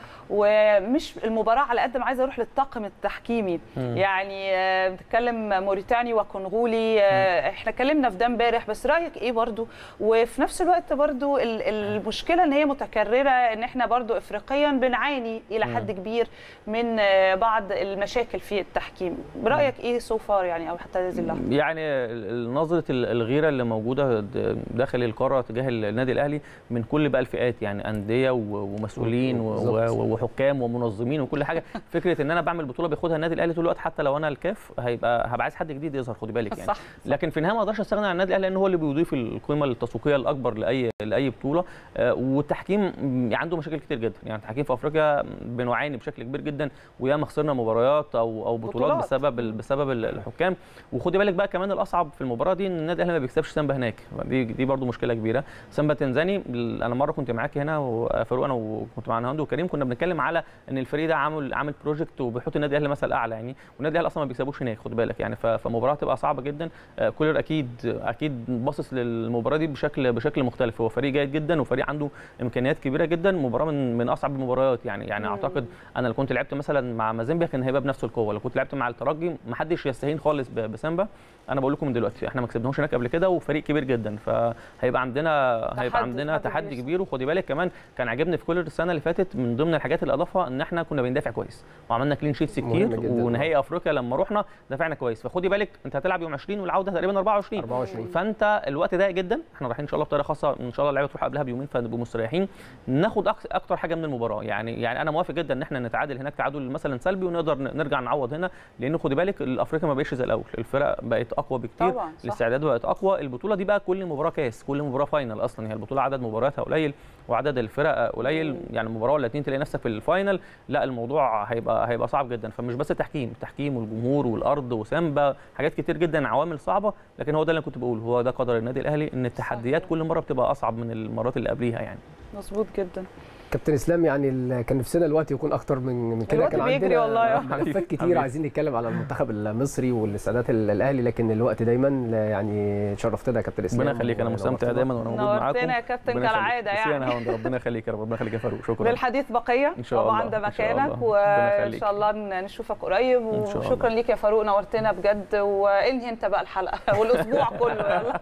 ومش المباراه على قد ما عايزه اروح للطاقم التحكيمي يعني آه، بنتكلم موريتاني وكونغولي آه، احنا اتكلمنا في ده امبارح بس رايك ايه برضو وفي نفس الوقت برضو ال- المشكله ان هي متكرره ان احنا برضو افريقيا بنعاني الى حد كبير من آه، بعض المشاكل في التحكيم رايك ايه سو فار يعني او حتى هذه اللحظه يعني ال- ال- نظره ال- الغيره اللي موجوده د- داخل القاره تجاه النادي الاهلي من كل بقى الفئات يعني انديه و- ومسؤولين و- بالظبط. و- وحكام ومنظمين وكل حاجه فكره ان انا بعمل بطوله بياخدها النادي الاهلي طول الوقت حتى لو انا الكاف هيبقى هبقى عايز حد جديد يظهر خدي بالك يعني صح لكن في النهايه ما اقدرش استغنى عن النادي الاهلي لان هو اللي بيضيف القيمه التسويقيه الاكبر لاي لاي بطوله آه، والتحكيم م- عنده مشاكل كتير جدا يعني التحكيم في افريقيا بنعاني بشكل كبير جدا وياما خسرنا مباريات او او بطولات, بطولات. بسبب ال- بسبب ال- الحكام وخدي بالك بقى كمان الاصعب في المباراه دي ان النادي الاهلي ما بيكسبش سامبا هناك دي دي برضو مشكله كبيره سامبا تنزاني ال- انا مره كنت معاكي هنا وفاروق انا وكنت مع نهاند وكريم كنا بنتكلم على ان الفريق ده عامل عامل بروجكت وبيحط النادي الاهلي مثل اعلى يعني والنادي الاهلي اصلا ما بيكسبوش هناك خد بالك يعني ف- فمباراه تبقى صعبه جدا آه، كولر اكيد اكيد باصص للمباراه دي بشكل بشكل مختلف هو فريق جيد جدا وفريق عنده امكانيات كبيره جدا مباراه من من اصعب المباريات يعني يعني مم. اعتقد انا لو كنت لعبت مثلا مع مازيمبيا كان هيبقى بنفس القوه لو كنت لعبت مع الترجي ما حدش يستهين خالص ب- بسامبا انا بقول لكم من دلوقتي احنا ما كسبناهوش هناك قبل كده وفريق كبير جدا فهيبقى عندنا تحدي- هيبقى عندنا تحدي تحدي كبير. كبير وخدي بالك كمان كان عاجبني في كولر السنه اللي فاتت من ضمن الحاجات اللي اضافها ان احنا كنا بندافع كويس وعملنا كلين شيتس مهم كتير جداً. ونهائي افريقيا لما رحنا دافعنا كويس فخدي بالك انت هتلعب يوم 20 والعوده تقريبا 24 24 فانت الوقت ضيق جدا احنا رايحين ان شاء الله بطريقه خاصه ان شاء الله اللعيبه تروح قبلها بيومين فنبقوا مستريحين ناخد أك- اكتر حاجه من المباراه يعني يعني انا موافق جدا ان احنا نتعادل هناك تعادل مثلا سلبي ونقدر ن- نرجع نعوض هنا لان خدي بالك الافريقيا ما بقتش زي الاول الفرق بقت اقوى بكتير طبعاً، صح. الاستعداد بقت اقوى البطوله دي بقى كل مباراه كاس كل مباراه فاينل اصلا هي البطوله عدد مبارياتها قليل وعدد الفرق قليل يعني مباراه ولا اتنين تلاقي نفسك في الفاينل لا الموضوع هيبقى هيبقى صعب جدا فمش بس التحكيم التحكيم والجمهور والارض وسامبا حاجات كتير جدا عوامل صعبه لكن هو ده اللي كنت بقوله هو ده قدر النادي الاهلي ان التحديات كل مره بتبقى اصعب من المرات اللي قبليها يعني مظبوط جدا كابتن اسلام يعني ال- كان نفسنا الوقت يكون اكتر من من كده الوقت كان بيجري عندنا والله يا ملفات كتير حبيبي. عايزين نتكلم على المنتخب المصري والاستعدادات ال- الاهلي لكن الوقت دايما لا يعني شرفتنا يا كابتن اسلام ربنا يخليك انا مستمتع ونورتنا. دايما وانا موجود معاكم نورتنا يا كابتن ربنا يخليك. كالعادة ميرسي يعني. يا نهاوند ربنا يخليك يا رب ربنا يخليك يا فاروق شكرا للحديث بقيه إن شاء طبعا الله، ده إن شاء مكانك الله. ربنا وان يخليك. شاء الله ن- نشوفك قريب إن شاء وشكرا الله. ليك يا فاروق نورتنا بجد وانهي انت بقى الحلقه والاسبوع كله يلا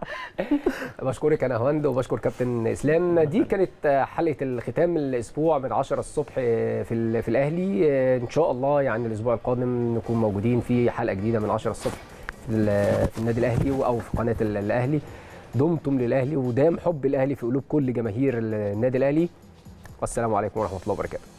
بشكرك انا هوند وبشكر كابتن اسلام دي كانت حلقه الختام الاسبوع من 10 الصبح في ال- في الاهلي ان شاء الله يعني الاسبوع القادم نكون موجودين في حلقه جديده من 10 الصبح في ال- في النادي الاهلي او في قناه ال- الاهلي دمتم للاهلي ودام حب الاهلي في قلوب كل جماهير النادي الاهلي والسلام عليكم ورحمه الله وبركاته